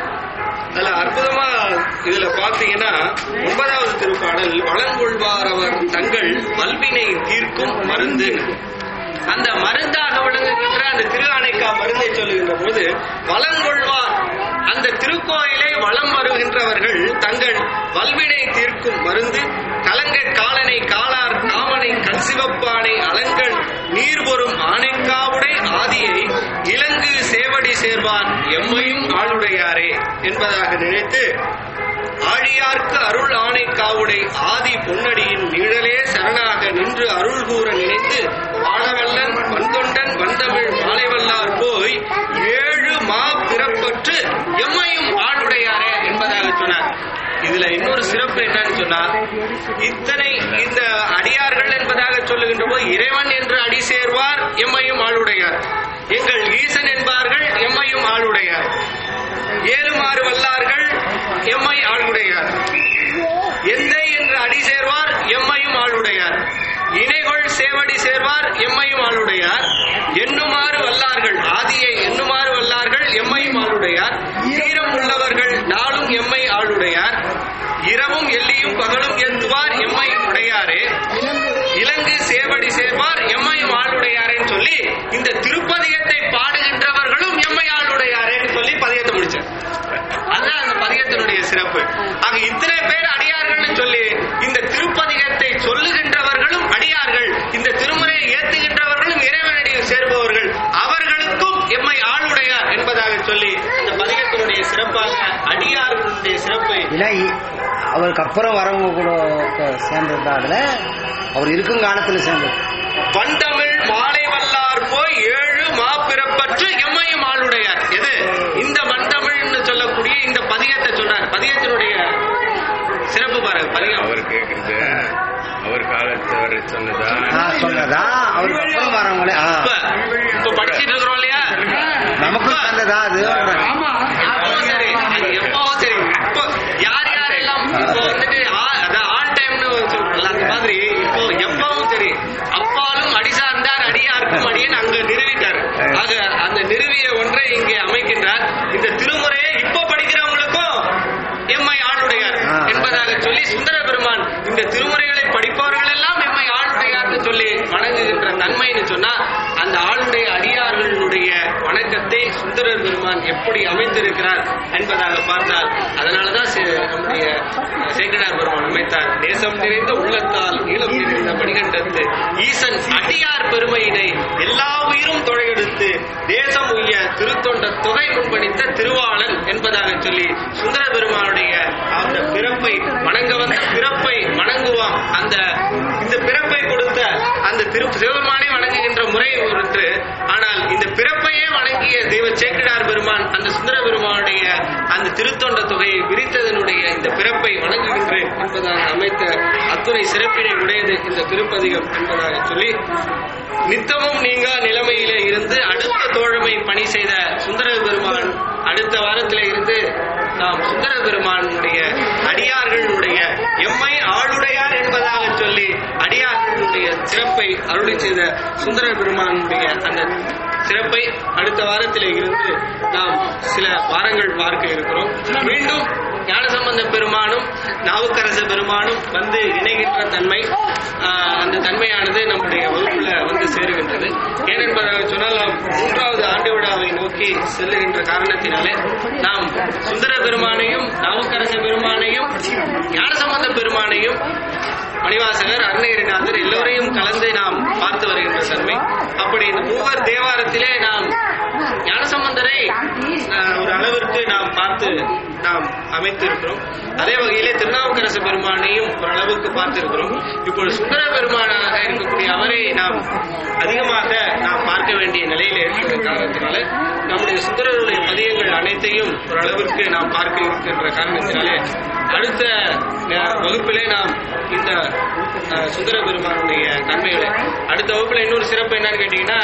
அதுல அற்புதமா இதுல பாத்தீங்கன்னா ஒன்பதாவது திருப்பாடல் வளங்கொள்வார் அவர் தங்கள் வல்வினை தீர்க்கும் மருந்து அந்த மருந்தாக விளங்குகின்ற அந்த திரு ஆணைக்கா மருந்தை சொல்லுகின்ற போது வளங்கொள்வார் அந்த திருக்கோயிலை வலம் வருகின்றவர்கள் தங்கள் வல்வினை தீர்க்கும் மருந்து கலங்க காலனை காலார் காமனை கண்சிவப்பானை அலங்கல் நீர் பொறும் ஆணைக்காவுடை ஆதியை இலங்கு சேவடி சேர்வான் எம்மையும் ஆளுடையாரே என்பதாக நினைத்து ஆழியார்க்கு அருள் ஆணை காவுடை ஆதி பொன்னடியின் நிழலே சரணாக நின்று அருள் கூற நினைத்து வாழவல்லன் வந்தொண்டன் வந்தமிழ் மாலைவல்லார் போய் ஏழு மா பிறப்பற்று எம்மையும் ஆளுடையாரே என்பதாக சொன்னார் இதுல இன்னொரு சிறப்பு என்னன்னு சொன்னா இத்தனை இந்த அடியார்கள் என்பதாக சொல்லுகின்ற போது இறைவன் என்று அடி சேர்வார் எம்மையும் ஆளுடையார் எங்கள் ஈசன் என்பார்கள் எம்மையும் ஆளுடையார் ஏழுமாறு வல்லார்கள் எம்மை ஆளுடையார் எந்தை என்று அடி சேர்வார் எம்மையும் ஆளுடையார் இணைகொள் சேவடி சேர்வார் எம்மையும் ஆளுடையார் எண்ணுமாறு வல்லார்கள் ஆதியை எண்ணுமாறு வல்லார்கள் எம்மையும் ஆளுடையார் ஈரம் உள்ளவர்கள் நாளும் எம்மை ஆளுடையார் இரவும் எல்லியும் பகலும் எந்துவார் எம்மை உடையாரே இலங்கு சேவடி சேர்வார் எம்மையும் ஆளுடையாரேன்னு சொல்லி இந்த திருப்பதிகத்தை பாடுகின்றவர்களும் எம்மை ஆளுடையாரேன்னு சொல்லி பதியத்தை முடிச்சார் அதுதான் அந்த பதிகத்தினுடைய சிறப்பு ஆக இத்தனை பேர் அடியார்கள்னு சொல்லி இந்த திருப்பதிகத்தை சொல்லுகின்றவர்களும் அடியார்கள் இந்த திருமுறையை ஏத்துகின்றவர்களும் இறைவனடியில் சேர்பவர்கள் அவர்களுக்கும் எம்மை ஆளுடையார் என்பதாக சொல்லி இந்த பதிகத்தினுடைய சிறப்பாக அடியார்களுடைய சிறப்பை ஏன்னா இ- அவருக்கு அப்புறம் வரவங்க கூட க- சேர்ந்தது தான் அதுல அவர் இருக்கும் காலத்துல சேர்ந்தது வண்டமிழ் மாலை வல்லார் போய் ஏழு மாப்பிறப்பற்று எம்மையும் ஆளுடையார் எது இந்த வண்டமிழ்னு சொல்லக்கூடிய இந்த பதிகத்தை சொன்னார் பதிகத்தினுடைய சிறப்பு பாருங்க பதிகம் அவர் கேக்குறது அவர் காலத்தவர் சொன்னதா ஆ, சொன்னதா அவருக்கு அப்புறம் வரவங்களே ஆ. இப்ப இப்ப படிச்சிட்டு இருக்கிறோம் இல்லையா நமக்கும் சேர்ந்ததா அது எப்பவும் சரி அது எப்பவும் சரி இப்போ யார் யாரெல்லாம் இப்போ வந்துட்டு ஆ- அதான் ஆல் டைம்னு சொல்றோம்ல அந்த மாதிரி இப்போ எப்பவும் சரி அப்பாலும் அடி சார்ந்தார் அடியாருக்கும் அடியன் அங்க நிறுவிட்டார் ஆக அந்த நிறுவிய ஒன்றை இங்கே அமைக்கின்றார் இந்த திருமுறையை இப்போ படிக்கிறவங்களுக்கும் எம்மை ஆளுடையார் ஆ. என்பதாக சொல்லி சுந்தர பெருமான் இந்த திருமுறைகளை படிப்பவர்கள் எல்லாம் எம்மை ஆளுடையார்னு சொல்லி வணங்குகின்ற தன்மைன்னு சொன்னா அந்த ஆளுடைய அடியார்களுடைய வணக்கத்தை சுந்தரர் பெருமான் எப்ப அப்படி அமைத்திருக்கிறார் என்பதாக பார்த்தால் அதனாலதான் சி- நம்முடைய அஹ், சேக்கிழார் பெருமான் அமைத்தார் தேசம் நிறைந்த உள்ளத்தால் ஈழம் நிறைந்த மணிகண்டத்து ஈசன் அடியார் பெருமையினை எல்லா உயிரும் தொழையெடுத்து தேசம் உய்ய திருத்தொண்ட தொகை முன்பணித்த திருவாளன் என்பதாக சொல்லி சுந்தர பெருமானுடைய அந்த பிறப்பை வணங்க வந்த பிறப்பை வணங்குவாம் அந்த இந்த பிறப்பை கொடுத்த அந்த திரு சிவபெருமானை வணங்குகின்ற முறை ஒன்று ஆனால் இந்த பிறப்பையே வணங்கிய தெய்வ சேக்கிழார் பெருமான் அந்த சுந்தர பெருமானுடைய அந்த திருத்தொண்ட தொகையை விரித்ததனுடைய இந்த பிறப்பை வணங்குகின்றேன் என்பதாக அமைத்த அத்துணை சிறப்பினை உடையது இந்த திருப்பதிகம் என்பதாக சொல்லி நித்தமும் நீங்கா நிலைமையிலே இருந்து அடுத்த தோழமை பணி செய்த சுந்தர பெருமான் அடுத்த வாரத்திலே இருந்து நாம் சுந்தர பெருமானுடைய அடியார்களுடைய எம்மை ஆளுடையார் என்பதாக சொல்லி அடியார்களுடைய சிறப்பை அருளி செய்த சுந்தர பெருமானுடைய அந்த சிறப்பை அடுத்த வாரத்திலே இருந்து நாம் சில வாரங்கள் பார்க்க இருக்கிறோம் மீண்டும் ஞானசம்பந்த பெருமானும் நாவுக்கரச பெருமானும் வந்து இணைகின்ற தன்மை ஆஹ், அந்த தன்மையானது நம்முடைய வகுப்புல வந்து சேருகின்றது ஏனென்பதாக சொன்னால் நாம் மூன்றாவது ஆண்டு விழாவை நோக்கி செல்லுகின்ற காரணத்தினாலே நாம் சுந்தர பெருமானையும் நாவுக்கரச பெருமானையும் ஞானசம்பந்த பெருமானையும் மணிவாசகர் அருணகிரிநாதர் எல்லோரையும் கலந்து நாம் பார்த்து வருகின்ற தன்மை அப்படி இந்த மூவர் தேவாரத்திலே நாம் ஞானசம்பந்தரை ஆஹ், ஒரு அளவிற்கு நாம் பார்த்து நாம் அமைத்து இருக்கிறோம் அதே வகையிலே திருநாவுக்கரசு பெருமானையும் ஒரு அளவுக்கு பார்த்திருக்கிறோம் இப்பொழுது சுந்தர பெருமானாக இருக்கக்கூடிய அவரை நாம் அதிகமாக நாம் பார்க்க வேண்டிய நிலையில் இருக்கிற காரணத்தினால நம்முடைய சுந்தரருடைய பதியங்கள் அனைத்தையும் ஒரு அளவிற்கு நாம் பார்க்க இருக்கின்ற காரணத்தினாலே அடுத்த அஹ், வகுப்பிலே நாம் இந்த அஹ், சுந்தர பெருமானுடைய தன்மைகளை அடுத்த வகுப்புல இன்னொரு சிறப்பு என்னன்னு கேட்டீங்கன்னா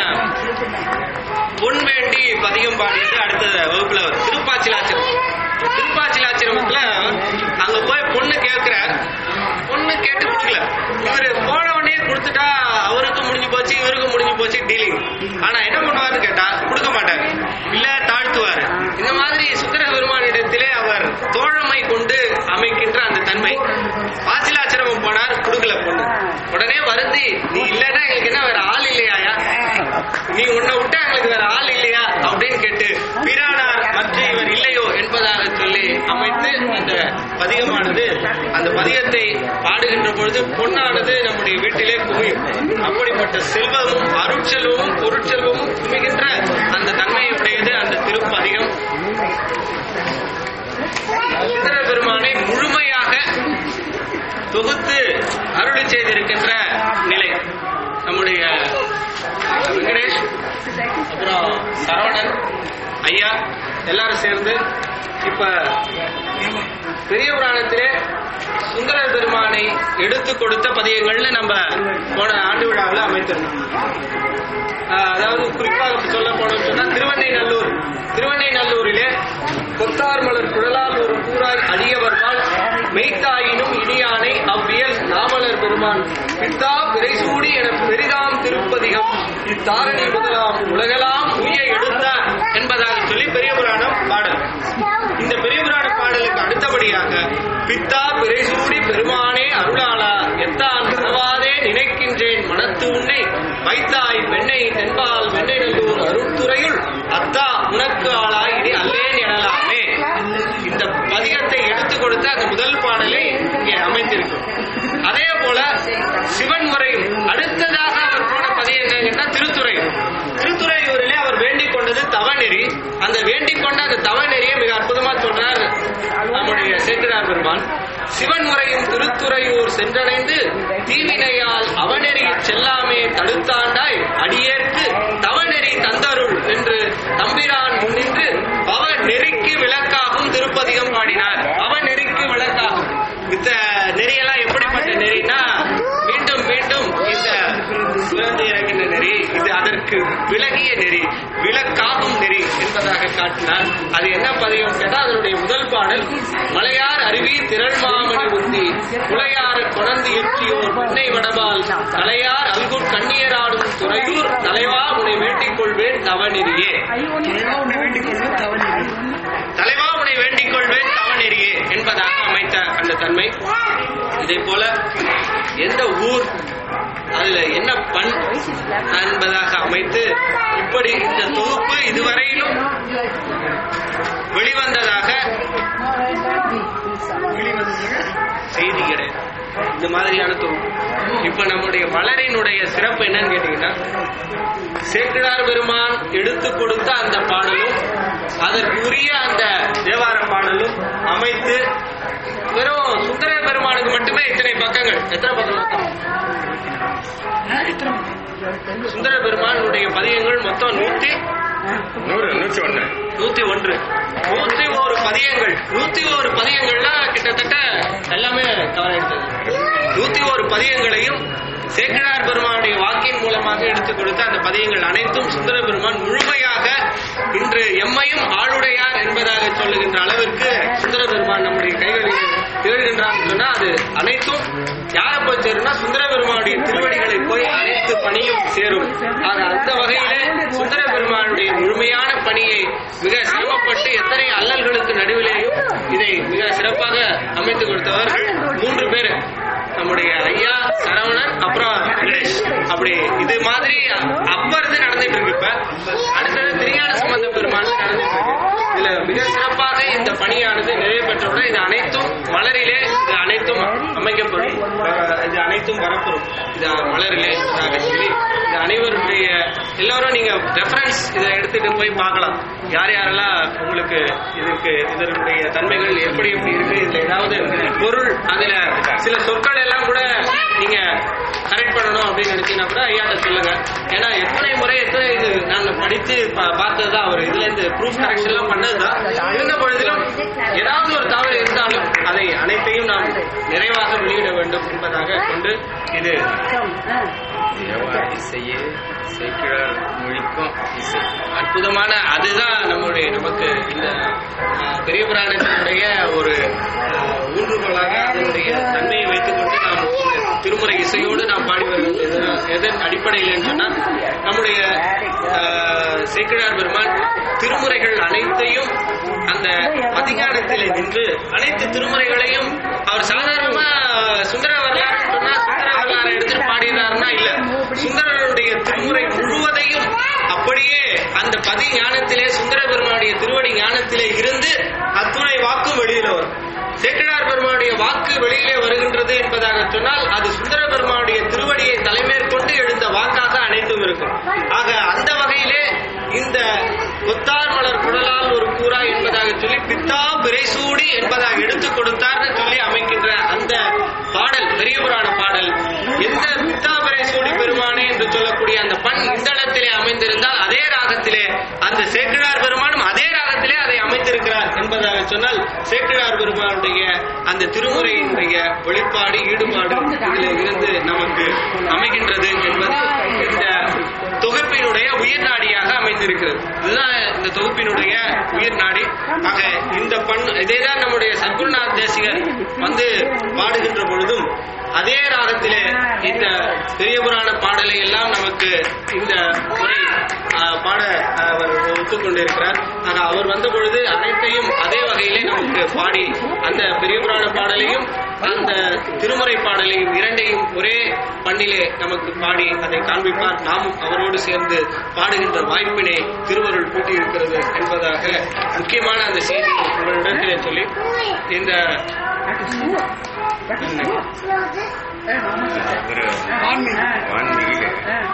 பொன் வேண்டி பதிகம் பாடியது அடுத்த வகுப்புல வரும் திருப்பாச்சிலாச்சரம் திருப்பாச்சிலாச்சிரமத்துல அங்க போய் பொண்ணு கேட்கிறார் பொண்ணு கேட்டு கொடுக்கல இவரு போன உடனே கொடுத்துட்டா அவருக்கு முடிஞ்சு போச்சு இவருக்கு முடிஞ்சு போச்சு டீலிங் ஆனா என்ன பண்ணுவாருன்னு கேட்டா கொடுக்க மாட்டாரு இல்ல தாழ்த்துவாரு இந்த மாதிரி சுந்தர பெருமானிடத்திலே அவர் தோழமை கொண்டு அமைக்கின்ற அந்த தன்மை பாசிலாச்சிரமம் போனார் கொடுக்கல பொண்ணு உடனே வருந்தி நீ இல்லைன்னா எங்களுக்கு என்ன வேற ஆள் இல்லையாயா நீ உன்னை விட்டா எங்களுக்கு வேற ஆள் இல்லையா அப்படின்னு கேட்டு பிரானார் மற்ற இவர் இல்லையோ என்பதாக சொல்லி அமைத்து அந்த பதிகமானது அந்த பதிகத்தை பாடுகின்ற பொழுது பொன்னானது நம்முடைய வீட்டிலே குவியும் அப்படிப்பட்ட செல்வமும் அருட்செல்வமும் பொருட்செல்வமும் குமிகின்ற அந்த தன்மையுடையது அந்த திருப்பதிகம் சுந்தர பெருமானை முழுமையாக தொகுத்து அருளி செய்திருக்கின்ற நிலை நம்முடைய வெங்கடேஷ் அப்புறம் சரவணன் ஐயா எல்லாரும் சேர்ந்து இப்ப பெரிய புராணத்திலே சுந்தர பெருமானை எடுத்து கொடுத்த பதியங்கள்னு நம்ம போன ஆண்டு விழாவில் அமைத்திருந்தோம் ஆஹ் அதாவது குறிப்பாக சொல்ல போனோம் சொன்னா திருவண்ணைநல்லூர் திருவண்ணைநல்லூரிலே கொத்தார் மலர் குழலால் ஒரு கூறாய் அடியவர்பால் மெய்த்தாயினும் இனியானை அவ்வியல் நாமலர் பெருமான் பித்தா பிறைசூடி என பெரிதாம் திருப்பதிகம் இத்தாரணி முதலாம் உலகெல்லாம் உய எடுத்தார் என்பதாக சொல்லி பெரிய புராணம் பாடல் இந்த பெரிய புராண பாடலுக்கு அடுத்தபடியாக பித்தா பிறைசூடி பெருமானே அருளாளா எத்தான் மறவாதே நினைக்கின்றேன் மனத்து உன்னை வைத்தாய் வெண்ணை தென்பால் வெண்ணை நல்லூர் அருட்துறையுள் அத்தா உனக்கு ஆளாய் இனி அல்லேன் எனலாமே இந்த பதிகத்தை எடுத்துக் கொடுத்த அந்த முதல் பாடலை இங்கே அமைத்திருக்கும் அதே போல சிவன் முறையும் அடுத்ததாக அவர் போன பதியம் என்னங்கன்னா திருத்துறை திருத்துறையூரிலே அவர் வேண்டிக் கொண்டது தவநெறி அந்த வேண்டிக் கொண்ட அந்த தவநெறியை மிக அற்புதமா சொல்றார் நம்முடைய சேக்கிரார் பெருமான் சிவன் முறையும் திருத்துறையூர் சென்றடைந்து தீவினையால் அவநெறியில் செல்லாமே தடுத்தாண்டாய் அடியேற்கு தவநெறி தந்தருள் என்று தம்பிரான் முன்னின்று பவ நெறிக்கு விளக்காகும் திருப்பதிகம் பாடினார் பவ நெறிக்கு விளக்காகும் இந்த நெறியெல்லாம் எப்படிப்பட்ட நெறினா மீண்டும் மீண்டும் இந்த சுழந்து இறங்கின நெறி இது அதற்கு விலகிய நெறி விளக்காகும் நெறி என்பதாக காட்டினார் அது என்ன பதிகம் கேட்டா அதனுடைய முதல் பாடல் மலையார் அருவி திரள்மாமணி உந்தி குலையாறு கொணர்ந்து எற்றியோர் பெண்ணை வடபால் தலையார் அல்குர் கண்ணியராடும் துறையூர் தலைவா உன்னை வேண்டிக் கொள்வேன் தவநெறியே தலைவா உன்னை வேண்டிக் கொள்வேன் தவநெறியே என்பதாக அமைத்த அந்த தன்மை இதே போல எந்த ஊர் அதுல என்ன பண் என்பதாக அமைத்து இப்படி இந்த தொகுப்பு இதுவரையிலும் வெளிவந்ததாக செய்தி கிடையாது இந்த மாதிரியான தொகுப்பு இப்ப நம்முடைய மலரினுடைய சிறப்பு என்னன்னு கேட்டீங்கன்னா சேக்கிழார் பெருமான் எடுத்து கொடுத்த அந்த பாடலும் அதற்குரிய அந்த தேவார பாடலும் அமைத்து வெறும் சுந்தர பெருமானுக்கு மட்டுமே இத்தனை பக்கங்கள் எத்தனை பக்கம் சுந்தர பெருமானுடைய பதியங்கள் மொத்தம் நூத்தி நூறு நூற்றி ஒன்று நூத்தி ஒன்று நூத்தி ஒரு பதியங்கள் நூத்தி ஒரு பதியங்கள்லாம் கிட்டத்தட்ட எல்லாமே கவர் எடுத்தது நூத்தி ஒரு பதியங்களையும் சேக்கிழார் பெருமானுடைய வாக்கின் மூலமாக எடுத்துக் கொடுத்த அந்த பதியங்கள் அனைத்தும் சுந்தர பெருமான் முழுமையாக இன்று எம்மையும் ஆளுடையார் என்பதாக சொல்லுகின்ற அளவிற்கு சுந்தர பெருமான் நம்முடைய கைகளில் திகழ்கின்றான் சொன்னா அது அனைத்தும் யாரை போய் சேரும்னா சுந்தர பெருமானுடைய திருவடிகளை போய் அனைத்து பணியும் சேரும் ஆக அந்த வகையிலே சுந்தர பெருமானுடைய முழுமையான பணியை மிக சிரமப்பட்டு எத்தனை அல்லல்களுக்கு நடுவிலேயும் இதை மிக சிறப்பாக அமைத்து கொடுத்தவர்கள் மூன்று பேர் நம்முடைய ஐயா சரவணன் அப்புறம் வெங்கடேஷ் அப்படி இது மாதிரி அப்ப இருந்து நடந்துட்டு இருக்கு இப்ப அடுத்தது திருஞான சம்பந்த பெருமான் நடந்துட்டு இருக்கு இதுல மிக சிறப்பாக இந்த பணியானது நிறைவு பெற்றவுடன் இது அனைத்தும் மலரிலே இது அனைத்தும் அமைக்கப்படும் அஹ் இது அனைத்தும் வரப்படும் இது மலரிலே என்பதாக சொல்லி இது அனைவருடைய எல்லாரும் நீங்க ரெஃபரன்ஸ் இதை எடுத்துட்டு போய் பார்க்கலாம் யார் யாரெல்லாம் உங்களுக்கு இதுக்கு இதனுடைய தன்மைகள் எப்படி எப்படி இருக்கு இதுல ஏதாவது பொருள் அதுல சில சொற்கள் எல்லாம் கூட நீங்க கரெக்ட் பண்ணணும் அப்படின்னு நினைச்சீங்கன்னா கூட ஐயாட்ட சொல்லுங்க ஏன்னா எத்தனை முறை எத்தனை இது நாங்க படித்து பா- பார்த்ததுதான் அவர் இதுல இருந்து ப்ரூஃப் கரெக்ஷன் எல்லாம் பண்ணதுதான் இருந்த பொழுதிலும் ஏதாவது ஒரு தவறு இருந்தாலும் அதை அனைத்தையும் நாம் நிறைவாக வெளியிட வேண்டும் என்பதாக கொண்டு இது தேவார இசையே சேக்கிழார் மொழிக்கும் இசை அற்புதமான அதுதான் நம்முடைய நமக்கு இந்த அஹ், பெரிய புராணத்தினுடைய ஒரு அஹ், ஊன்றுகோலாக அதனுடைய தன்மையை வைத்துக்கொண்டு நாம் இந்த திருமுறை இசையோடு நாம் பாடி வருவது எதன் எதன் அடிப்படையில் சொன்னால் நம்முடைய அஹ், சேக்கிழார் பெருமான் திருமுறைகள் அனைத்தையும் அந்த அதிகாரத்தில் நின்று அனைத்து திருமுறைகளையும் அவர் சாதாரணமா சுந்தர வரலாறு சொன்னா சுந்தர வரலாறு எடுத்துட்டு பாடினாருன்னா இல்ல சுந்தரருடைய திருமுறை முழுவதையும் அப்படியே அந்த பதி ஞானத்திலே சுந்தர பெருமானுடைய திருவடி ஞானத்திலே இருந்து அத்துணை வாக்கும் வெளியில வரும் சேக்கிழார் பெருமானுடைய வாக்கு வெளியிலே வருகின்றது என்பதாக சொன்னால் அது சுந்தர பெருமானுடைய திருவடியை தலைமேற்கொண்டு எழுந்த வாக்காக அனைத்தும் இருக்கும் ஆக அந்த வகையிலே இந்த கொத்தார் மலர் குழலால் ஒரு கூறா என்பதாக சொல்லி பித்தா பிறைசூடி என்பதாக எடுத்துக் கொடுத்தார்னு சொல்லி அமைக்கின்ற அந்த பாடல் பெரிய புராண பாடல் எந்த பித்தா பிறைசூடி பெருமானே என்று சொல்லக்கூடிய அந்த பண் இந்தளத்திலே அமைந்திருந்தால் அதே ராகத்திலே அந்த சேக்கிழார் பெருமானும் அதே ராகத்திலே அதை அமைத்திருக்கிறார் என்பதாக சொன்னால் சேக்கிழார் பெருமானுடைய அந்த திருமுறையினுடைய வெளிப்பாடு ஈடுபாடு இதில் இருந்து நமக்கு அமைகின்றது என்பது இந்த தொகுப்பினுடைய உயிர் நாடியாக அமைந்திருக்கிறது இதுதான் இந்த தொகுப்பினுடைய உயிர் நாடி ஆக இந்த பண் இதேதான் நம்முடைய சத்குருநாத் தேசிகர் வந்து பாடுகின்ற பொழுதும் அதே ராகத்திலே இந்த பெரிய புராண பாடலை எல்லாம் நமக்கு இந்த முறை ஆஹ், பாட அவர் ஒத்துக்கொண்டிருக்கிறார் ஆக அவர் வந்த பொழுது அனைத்தையும் அதே வகையிலே நமக்கு பாடி அந்த பெரிய புராண பாடலையும் அந்த திருமுறை பாடலையும் இரண்டையும் ஒரே பண்ணிலே நமக்கு பாடி அதை காண்பிப்பார் நாமும் அவரோடு சேர்ந்து பாடுகின்ற வாய்ப்பினை திருவருள் கூட்டியிருக்கிறது என்பதாக முக்கியமான அந்த செய்தி உங்களிடத்திலே சொல்லி இந்த ஒரு வான்மீக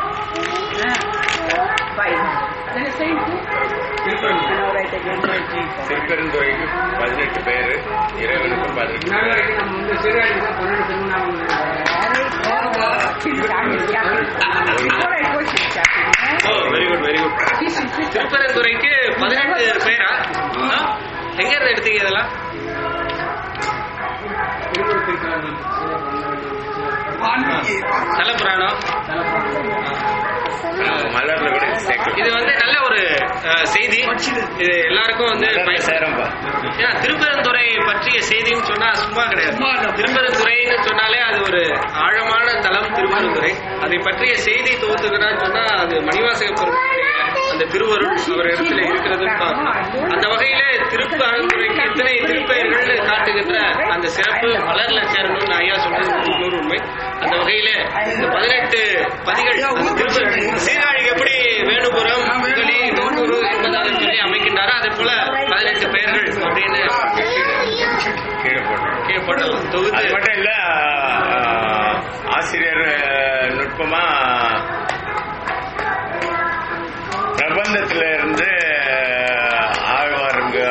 திருப்பெருந்துறைக்கு பதினெட்டு பேர் இறைவனுக்கு பதினெட்டு பேர் ஓ வெரி குட் வெரி குட் திருப்பரந்துறைக்கு பதினெட்டு பேரா ஆ? எங்க இருந்து எடுத்தீங்க இதெல்லாம் நல்ல புராணம் மலர்ல கூட சேர்க்கலாம் இது வந்து நல்ல ஒரு அஹ், செய்தி இது எல்லாருக்கும் வந்து பயன் சேரம்பா ஏன்னா திருப்பெருந்துறை பற்றிய செய்தின்னு சொன்னா சும்மா கிடையாது திருப்பெருந்துறைன்னு சொன்னாலே அது ஒரு ஆழமான தலம் திருப்பெருந்துறை அதை பற்றிய செய்தி தொகுத்துக்கிறான்னு சொன்னா அது மணிவாசக பெருமானுடைய அந்த திருவருள் அவர் இடத்துல இருக்கிறதுன்னு பார்க்கணும் அந்த வகையில திருப்பரந்துரைக்கு எத்தனை திருப்பெயர்கள் காட்டுகின்ற அந்த சிறப்பு மலர்ல சேரணும்னு ஐயா சொன்னது நூறு உண்மை அந்த வகையில இந்த பதினெட்டு பதிகள் திரும்ப சீர்காழிக்கு எப்படி வேணுபுரம் முதலி நூறு என்பதாக சொல்லி அமைக்கின்றாரோ அதே போல பதினெட்டு பெயர்கள் அப்படின்னு கீழே போட்டு கீழே போடலாம் அது தொகுத்து மட்டும் இல்ல ஆஹ், ஆசிரியர் அஹ், நுட்பமா பிரபந்தத்துல இருந்து ஆழ்வாருங்க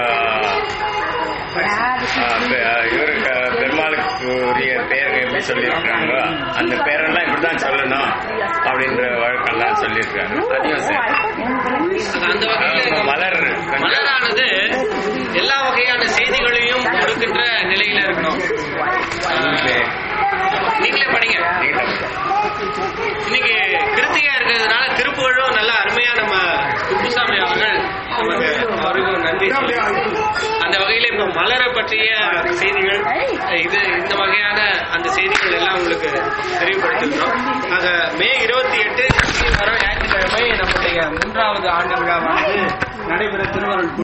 இவருக்கு பெருமாளுக்கு உரிய பெயர்கள் எப்படி சொல்லியிருக்காங்க அந்த பேரெல்லாம் இப்படிதான் சொல்லணும் அப்படின்ற வழக்கெல்லாம் சொல்லியிருக்காரு அதையும் சரி. அந்த வகையில ஆமா, மலர் கொஞ்சம் மலரானது எல்லா வகையான செய்திகளையும் கொடுக்கின்ற நிலையில இருக்கணும் நீங்களே படிங்க நீங்க இன்னைக்கு கிருத்திகா இருக்கிறதுனால திருப்புகழும் நல்ல அருமையா நம்ம குப்புசாமி அவர்கள் நமக்கு அவருக்கும் நன்றி சொல்லி அந்த வகையில இப்ப மலரை பற்றிய செய்திகள் இது இந்த வகையான அந்த செய்திகள் எல்லாம் உங்களுக்கு தெரியப்படுத்துகிறோம் ஆக மே இருபத்தி எட்டு வர ஞாயிற்றுக்கிழமை நம்முடைய மூன்றாவது ஆண்டு விழாவானது நடைபெற திருவருள்